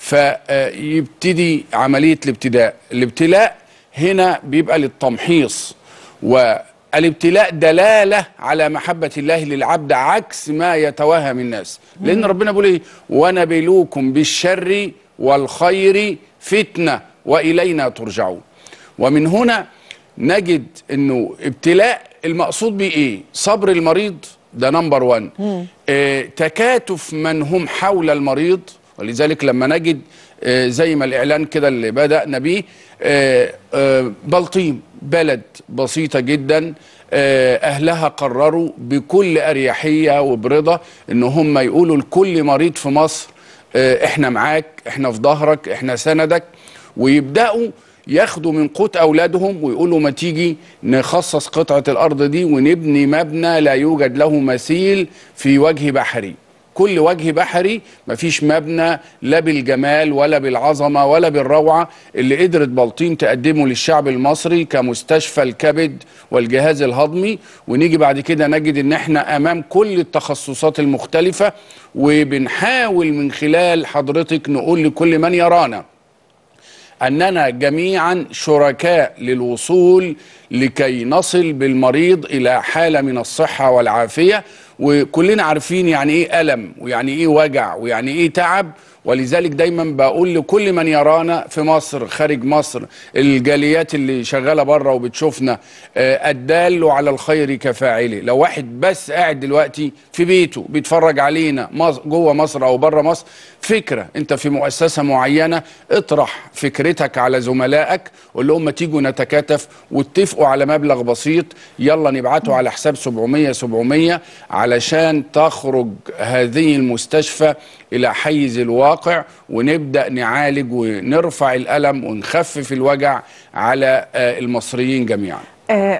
فيبتدي عملية الابتداء الابتلاء هنا بيبقى للتمحيص والابتلاء دلالة على محبة الله للعبد عكس ما يتوهم الناس لأن ربنا بيقول إيه ونبلوكم بالشر والخير فتنة وإلينا ترجعون ومن هنا نجد أنه ابتلاء المقصود به إيه صبر المريض ده نمبر وان اه تكاتف من هم حول المريض ولذلك لما نجد آه، زي ما الإعلان كده اللي بدأنا بيه آه، آه، بلطيم بلد بسيطة جدا آه، أهلها قرروا بكل أريحية وبرضا إن هم يقولوا لكل مريض في مصر آه، إحنا معاك إحنا في ظهرك إحنا سندك ويبدأوا ياخدوا من قوت أولادهم ويقولوا ما تيجي نخصص قطعة الأرض دي ونبني مبنى لا يوجد له مثيل في وجه بحري كل وجه بحري مفيش مبنى لا بالجمال ولا بالعظمة ولا بالروعة اللي قدرت بلطيم تقدمه للشعب المصري كمستشفى الكبد والجهاز الهضمي ونيجي بعد كده نجد ان احنا امام كل التخصصات المختلفة وبنحاول من خلال حضرتك نقول لكل من يرانا أننا جميعا شركاء للوصول لكي نصل بالمريض إلى حالة من الصحة والعافية وكلنا عارفين يعني إيه ألم ويعني إيه وجع ويعني إيه تعب ولذلك دايما بقول لكل من يرانا في مصر خارج مصر الجاليات اللي شغاله بره وبتشوفنا آه، الدال على الخير كفاعله لو واحد بس قاعد دلوقتي في بيته بيتفرج علينا مص- جوه مصر او بره مصر فكره انت في مؤسسه معينه اطرح فكرتك على زملائك قول لهم ما تيجوا نتكاتف واتفقوا على مبلغ بسيط يلا نبعته على حساب 700 700 علشان تخرج هذه المستشفى الى حيز الواقع ونبدا نعالج ونرفع الالم ونخفف الوجع على آه، المصريين جميعا آه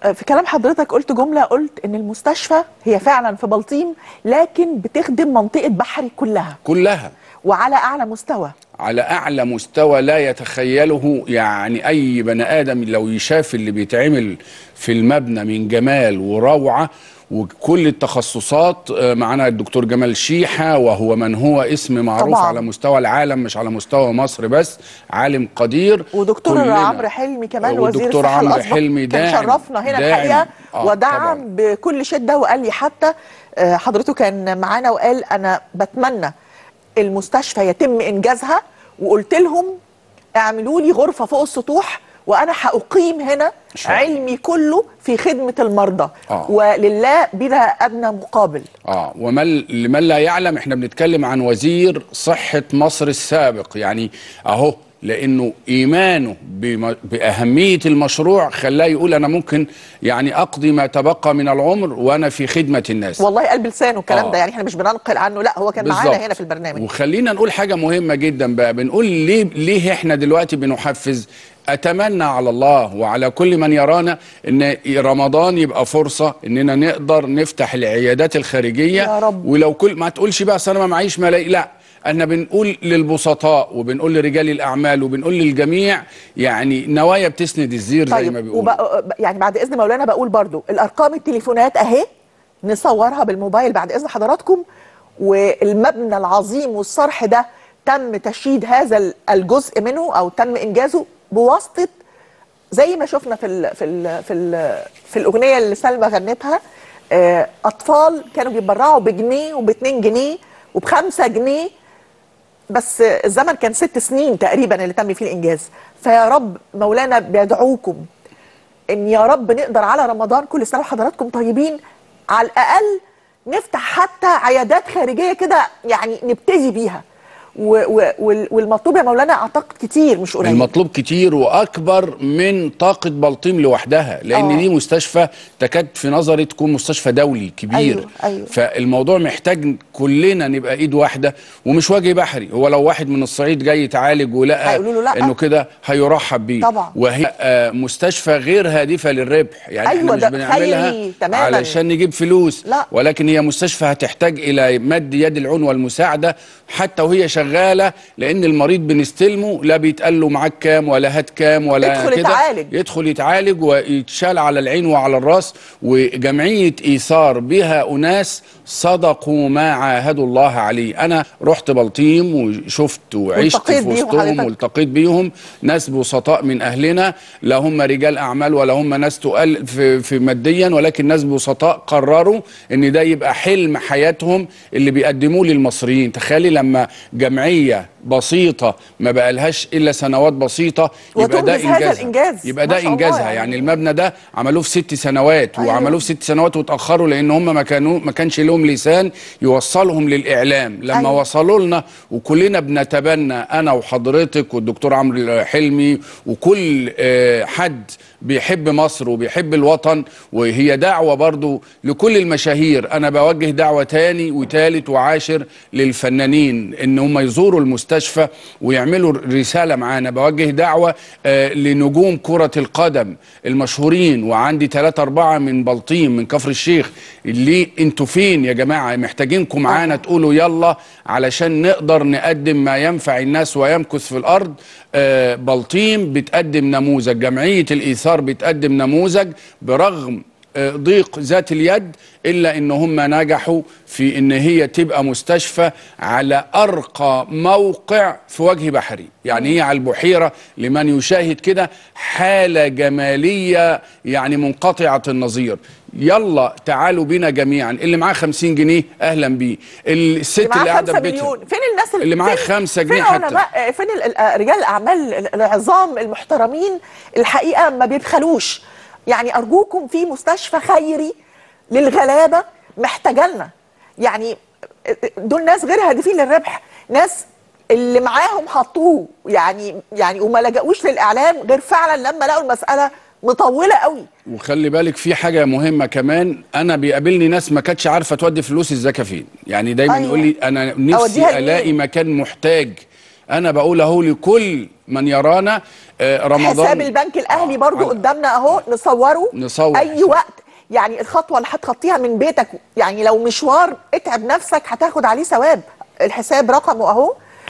في كلام حضرتك قلت جمله قلت ان المستشفى هي فعلا في بلطيم لكن بتخدم منطقه بحري كلها كلها وعلى اعلى مستوى على اعلى مستوى لا يتخيله يعني اي بني ادم لو يشاف اللي بيتعمل في المبنى من جمال وروعه وكل التخصصات آه، معانا الدكتور جمال شيحه وهو من هو اسم معروف طبعاً. على مستوى العالم مش على مستوى مصر بس عالم قدير ودكتور كلنا. عمرو حلمي كمان وزير والدكتور الصحه عمرو الاسبق حلمي كان داعم- شرفنا هنا داعم. الحقيقه آه، ودعم طبعاً. بكل شده وقال لي حتى آه، حضرته كان معانا وقال انا بتمنى المستشفى يتم انجازها وقلت لهم اعملوا لي غرفه فوق السطوح وانا هاقيم هنا شاء الله. علمي كله في خدمه المرضى آه. ولله بلا ادنى مقابل اه ومن لمن لا يعلم احنا بنتكلم عن وزير صحة مصر السابق يعني اهو لانه ايمانه بم- باهمية المشروع خلاه يقول انا ممكن يعني اقضي ما تبقى من العمر وانا في خدمة الناس والله قلب لسانه الكلام آه. ده يعني احنا مش بننقل عنه لا هو كان معانا بالظبط. هنا في البرنامج وخلينا نقول حاجة مهمة جدا بقى بنقول ليه ليه احنا دلوقتي بنحفز اتمنى على الله وعلى كل من يرانا ان رمضان يبقى فرصة اننا نقدر نفتح العيادات الخارجية يا رب. ولو كل ما تقولش بقى أصل انا ما معيش ملايين لا احنا بنقول للبسطاء وبنقول لرجال الاعمال وبنقول للجميع يعني نوايا بتسند الزير زي ما طيب بيقولوا وب... يعني بعد اذن مولانا بقول برضو الارقام التليفونات اهي نصورها بالموبايل بعد اذن حضراتكم والمبنى العظيم والصرح ده تم تشييد هذا ال- الجزء منه او تم انجازه بواسطه زي ما شفنا في ال في ال في ال في الاغنيه اللي سلمى غنتها آه، اطفال كانوا بيتبرعوا بجنيه وباتنين جنيه وبخمسة جنيه بس الزمن كان ست سنين تقريبا اللي تم فيه الانجاز فيا رب مولانا بيدعوكم ان يا رب نقدر على رمضان كل سنه وحضراتكم طيبين على الاقل نفتح حتى عيادات خارجيه كده يعني نبتدي بيها و و وال- والمطلوب يا مولانا اعتقد كتير مش قليل المطلوب كتير واكبر من طاقه بلطيم لوحدها لان آه. دي مستشفى تكاد في نظري تكون مستشفى دولي كبير أيوة، أيوة. فالموضوع محتاج كلنا نبقى ايد واحده ومش وجه بحري هو لو واحد من الصعيد جاي يتعالج ولقى هيقولوا له لأ. انه كده هيرحب بيه طبعا. وهي آه، مستشفى غير هادفه للربح يعني أيوة، احنا مش ده بنعملها خيري تماماً. علشان نجيب فلوس لا. ولكن هي مستشفى هتحتاج الى مد يد العون والمساعده حتى وهي شغاله لان المريض بنستلمه لا بيتقال له معاك كام ولا هات كام ولا يدخل كده يتعالج. يدخل يتعالج ويتشال على العين وعلى الراس وجمعيه ايثار بها اناس صدقوا ما عاهدوا الله عليه انا رحت بلطيم وشفت وعشت والتقيت في بيهم وسطهم حضرتك. والتقيت بيهم ناس بسطاء من اهلنا لا هم رجال اعمال ولا هم ناس تقال في, في ماديا ولكن ناس بسطاء قرروا ان ده يبقى حلم حياتهم اللي بيقدموه للمصريين تخيلي لما جمعيه بسيطه ما بقالهاش الا سنوات بسيطه يبقى ده وتنجز هذا انجازها الإنجاز. يبقى ما ده شاء الله انجازها يعني. يعني المبنى ده عملوه في ست سنوات أيوة. وعملوه في ست سنوات وتاخروا لان هم ما كانوا ما كانش لهم لسان يوصلهم للاعلام لما أيوة. أيوة. وصلوا لنا وكلنا بنتبنى انا وحضرتك والدكتور عمرو حلمي وكل آه، حد بيحب مصر وبيحب الوطن وهي دعوة برضو لكل المشاهير أنا بوجه دعوة تاني وتالت وعاشر للفنانين إن هم يزوروا المستشفى ويعملوا رسالة معانا بوجه دعوة آه، لنجوم كرة القدم المشهورين وعندي ثلاثة أربعة من بلطيم من كفر الشيخ اللي انتوا فين يا جماعة محتاجينكم معانا تقولوا يلا علشان نقدر نقدم ما ينفع الناس ويمكث في الأرض آه، بلطيم بتقدم نموذج جمعية الإيثار بتقدم نموذج برغم آه، ضيق ذات اليد إلا إن هم نجحوا في إن هي تبقى مستشفى على أرقى موقع في وجه بحري يعني هي على البحيرة لمن يشاهد كده حالة جمالية يعني منقطعة النظير يلا تعالوا بينا جميعا اللي معاه 50 جنيه اهلا بيه الست اللي اللي معاه قاعده 5 في بيتها مليون فين الناس اللي معاه فين- خمسة جنيه فين حتى. علماء فين ال- ال- رجال الاعمال ال- العظام المحترمين الحقيقه ما بيبخلوش يعني ارجوكم في مستشفى خيري للغلابه محتاجه لنا يعني دول ناس غير هادفين للربح ناس اللي معاهم حطوه يعني يعني وما لجأوش للاعلام غير فعلا لما لقوا المساله مطوله قوي وخلي بالك في حاجه مهمه كمان انا بيقابلني ناس ما كانتش عارفه تودي فلوس الزكاه فين يعني دايما أيوة. يقول لي انا أوديها نفسي لمين؟ الاقي مكان محتاج انا بقول اهو لكل من يرانا آه، رمضان حساب البنك الاهلي آه، برضو على- قدامنا اهو نصوره نصور اي حساب. وقت يعني الخطوه اللي هتخطيها من بيتك يعني لو مشوار اتعب نفسك هتاخد عليه ثواب الحساب رقمه اهو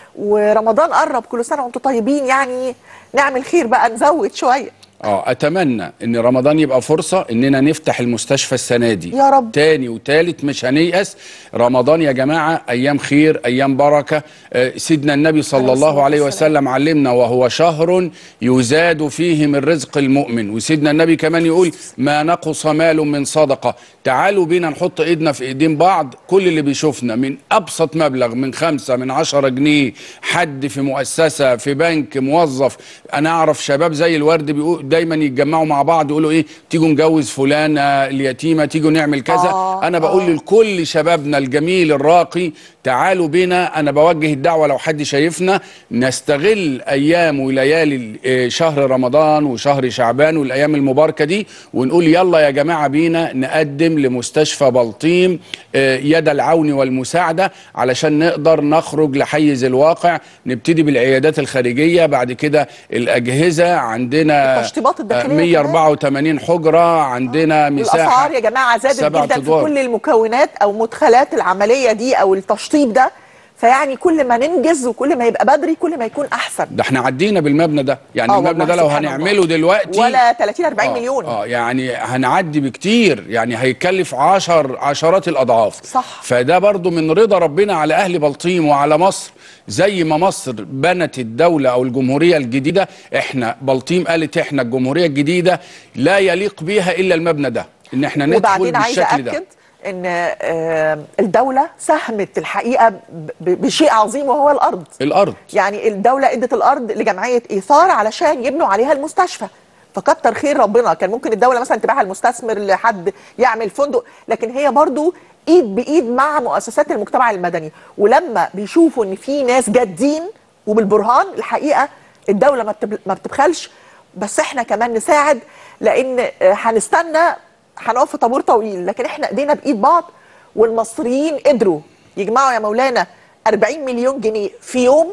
ورمضان قرب كل سنه وانتم طيبين يعني نعمل خير بقى نزود شويه اه اتمنى ان رمضان يبقى فرصه اننا نفتح المستشفى السنه دي يا رب. تاني وتالت مش هنيأس رمضان يا جماعه ايام خير ايام بركه آه، سيدنا النبي صلى عليه الله الصلاة عليه والسلام. وسلم علمنا وهو شهر يزاد فيه من رزق المؤمن وسيدنا النبي كمان يقول ما نقص مال من صدقه تعالوا بينا نحط ايدنا في ايدين بعض كل اللي بيشوفنا من ابسط مبلغ من خمسة من عشرة جنيه حد في مؤسسه في بنك موظف انا اعرف شباب زي الورد بيقول دايما يتجمعوا مع بعض يقولوا ايه تيجوا نجوز فلانه اليتيمه تيجوا نعمل كذا آه، انا بقول آه. لكل شبابنا الجميل الراقي تعالوا بينا انا بوجه الدعوه لو حد شايفنا نستغل ايام وليالي آه، شهر رمضان وشهر شعبان والايام المباركه دي ونقول يلا يا جماعه بينا نقدم لمستشفى بلطيم آه، يد العون والمساعده علشان نقدر نخرج لحيز الواقع نبتدي بالعيادات الخارجيه بعد كده الاجهزه عندنا التشطيبات آه، الداخلية كمان. 184 حجره عندنا مساحه الاسعار يا جماعه زادت سبعة جدا أدوار. في كل المكونات او مدخلات العمليه دي او التشطيب ده فيعني كل ما ننجز وكل ما يبقى بدري كل ما يكون احسن ده احنا عدينا بالمبنى ده يعني آه المبنى والله ده لو سبحان هنعمله الله. دلوقتي ولا 30 40 آه، مليون اه يعني هنعدي بكتير يعني هيكلف عشر عشرات الاضعاف صح. فده برضو من رضا ربنا على اهل بلطيم وعلى مصر زي ما مصر بنت الدولة او الجمهورية الجديدة احنا بلطيم قالت احنا الجمهورية الجديدة لا يليق بيها الا المبنى ده ان احنا ندخل وبعدين عايزه بالشكل ده اكد ان آه، الدوله ساهمت الحقيقه ب- ب- بشيء عظيم وهو الارض الارض يعني الدوله ادت الارض لجمعيه ايثار علشان يبنوا عليها المستشفى فكتر خير ربنا كان ممكن الدوله مثلا تبيعها المستثمر لحد يعمل فندق لكن هي برضو ايد بايد مع مؤسسات المجتمع المدني ولما بيشوفوا ان في ناس جادين وبالبرهان الحقيقه الدوله ما بتب- ما بتبخلش بس احنا كمان نساعد لان آه، هنستنى هنقف في طابور طويل لكن احنا ايدينا بايد بعض والمصريين قدروا يجمعوا يا مولانا 40 مليون جنيه في يوم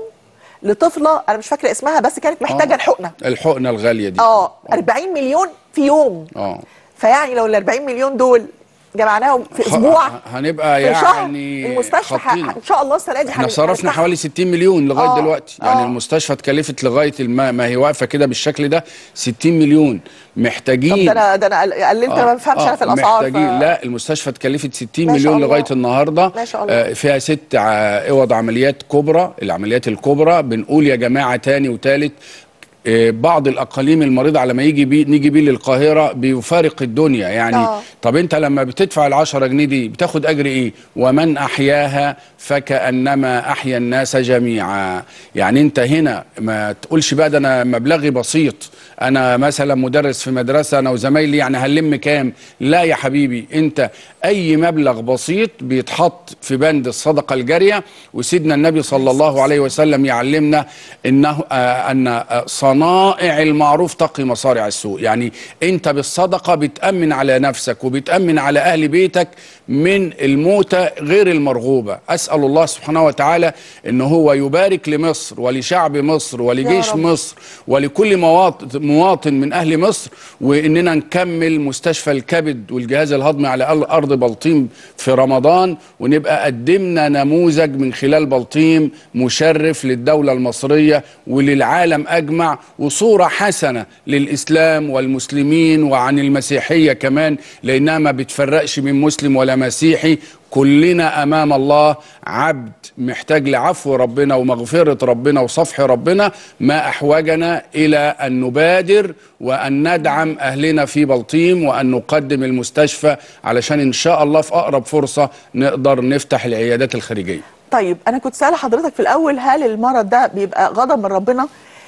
لطفله انا مش فاكره اسمها بس كانت محتاجه آه. الحقنه الحقنة الغالية دي اه 40 مليون في يوم اه فيعني لو ال 40 مليون دول جمعناهم في اسبوع ه- هنبقى في شهر يعني المستشفى ح- خاطين. ان شاء الله السنه دي احنا هن- صرفنا هنفتحها. حوالي 60 مليون لغايه آه، دلوقتي يعني آه. المستشفى اتكلفت لغايه الما ما هي واقفه كده بالشكل ده 60 مليون طب محتاجين ده انا ده انا قل- قللت ما بفهمش انا في الاسعار محتاجين ف- لا المستشفى اتكلفت 60 ما شاء مليون الله. لغايه النهارده ما شاء الله. آه، فيها ست ع- اوض عمليات كبرى العمليات الكبرى بنقول يا جماعه تاني وتالت آه، بعض الاقاليم المريضه على ما يجي بيه نيجي بيه للقاهره بيفارق الدنيا يعني آه. طب انت لما بتدفع ال10 جنيه دي بتاخد اجر ايه ومن احياها فكانما احيا الناس جميعا يعني انت هنا ما تقولش بقى ده انا مبلغي بسيط انا مثلا مدرس في مدرسه انا وزمايلي يعني هنلم كام لا يا حبيبي انت اي مبلغ بسيط بيتحط في بند الصدقه الجاريه وسيدنا النبي صلى الله عليه وسلم يعلمنا انه آه ان آه صنائع المعروف تقي مصارع السوء يعني انت بالصدقه بتامن على نفسك وبتامن على اهل بيتك من الموتى غير المرغوبه اسال الله سبحانه وتعالى ان هو يبارك لمصر ولشعب مصر ولجيش رب. مصر ولكل مواطن مواطن من اهل مصر واننا نكمل مستشفى الكبد والجهاز الهضمي على أل- ارض بلطيم في رمضان ونبقى قدمنا نموذج من خلال بلطيم مشرف للدوله المصريه وللعالم اجمع وصوره حسنه للاسلام والمسلمين وعن المسيحيه كمان لانها ما بتفرقش من مسلم ولا مسيحي كلنا امام الله عبد محتاج لعفو ربنا ومغفره ربنا وصفح ربنا ما احوجنا الى ان نبادر وان ندعم اهلنا في بلطيم وان نقدم المستشفى علشان ان شاء الله في اقرب فرصه نقدر نفتح العيادات الخارجيه طيب انا كنت سالة حضرتك في الاول هل المرض ده بيبقى غضب من ربنا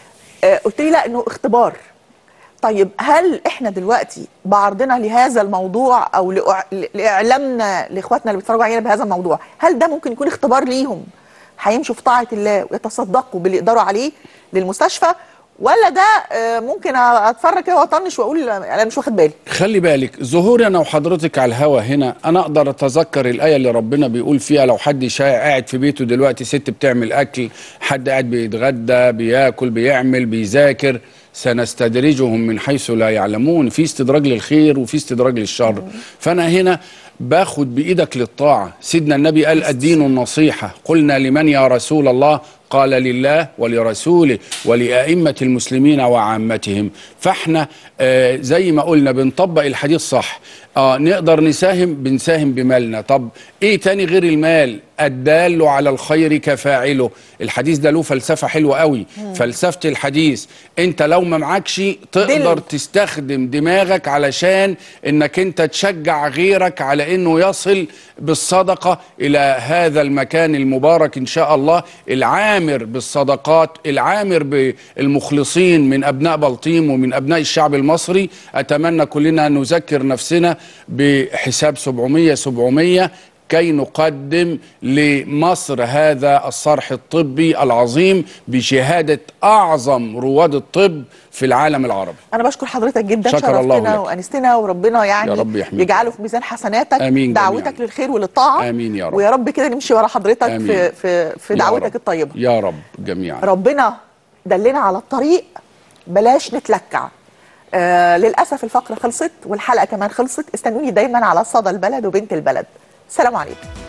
آه قلت لي لا انه اختبار طيب هل احنا دلوقتي بعرضنا لهذا الموضوع او لإع- لاعلامنا لاخواتنا اللي بيتفرجوا علينا بهذا الموضوع هل ده ممكن يكون اختبار ليهم هيمشوا في طاعه الله ويتصدقوا باللي يقدروا عليه للمستشفى ولا ده آه، ممكن اتفرج كده واطنش واقول انا مش واخد بالي خلي بالك ظهوري انا وحضرتك على الهوا هنا انا اقدر اتذكر الايه اللي ربنا بيقول فيها لو حد شا- قاعد في بيته دلوقتي ست بتعمل اكل حد قاعد بيتغدى بياكل بيعمل بيذاكر سنستدرجهم من حيث لا يعلمون في استدراج للخير وفي استدراج للشر فانا هنا باخد بايدك للطاعه سيدنا النبي قال الدين النصيحه قلنا لمن يا رسول الله قال لله ولرسوله ولأئمة المسلمين وعامتهم فاحنا آه زي ما قلنا بنطبق الحديث صح آه نقدر نساهم بنساهم بمالنا طب ايه تاني غير المال الدال على الخير كفاعله الحديث ده له فلسفة حلوة قوي فلسفة الحديث انت لو ما معكش تقدر دل. تستخدم دماغك علشان انك انت تشجع غيرك على انه يصل بالصدقة الى هذا المكان المبارك ان شاء الله العامر بالصدقات العامر بالمخلصين من ابناء بلطيم ومن ابناء الشعب المصري اتمنى كلنا ان نذكر نفسنا بحساب 700 700 كي نقدم لمصر هذا الصرح الطبي العظيم بشهادة أعظم رواد الطب في العالم العربي انا بشكر حضرتك جدا شكر الله شرفتنا لك. وانستنا وربنا يعني يا رب يحميك. يجعله في ميزان حسناتك آمين دعوتك جميعاً. للخير وللطاعه آمين يا رب. ويا رب كده نمشي ورا حضرتك آمين. في في في يا دعوتك رب. الطيبه يا رب جميعا ربنا دلنا على الطريق بلاش نتلكع آه للاسف الفقره خلصت والحلقه كمان خلصت استنوني دايما على صدى البلد وبنت البلد سلام عليكم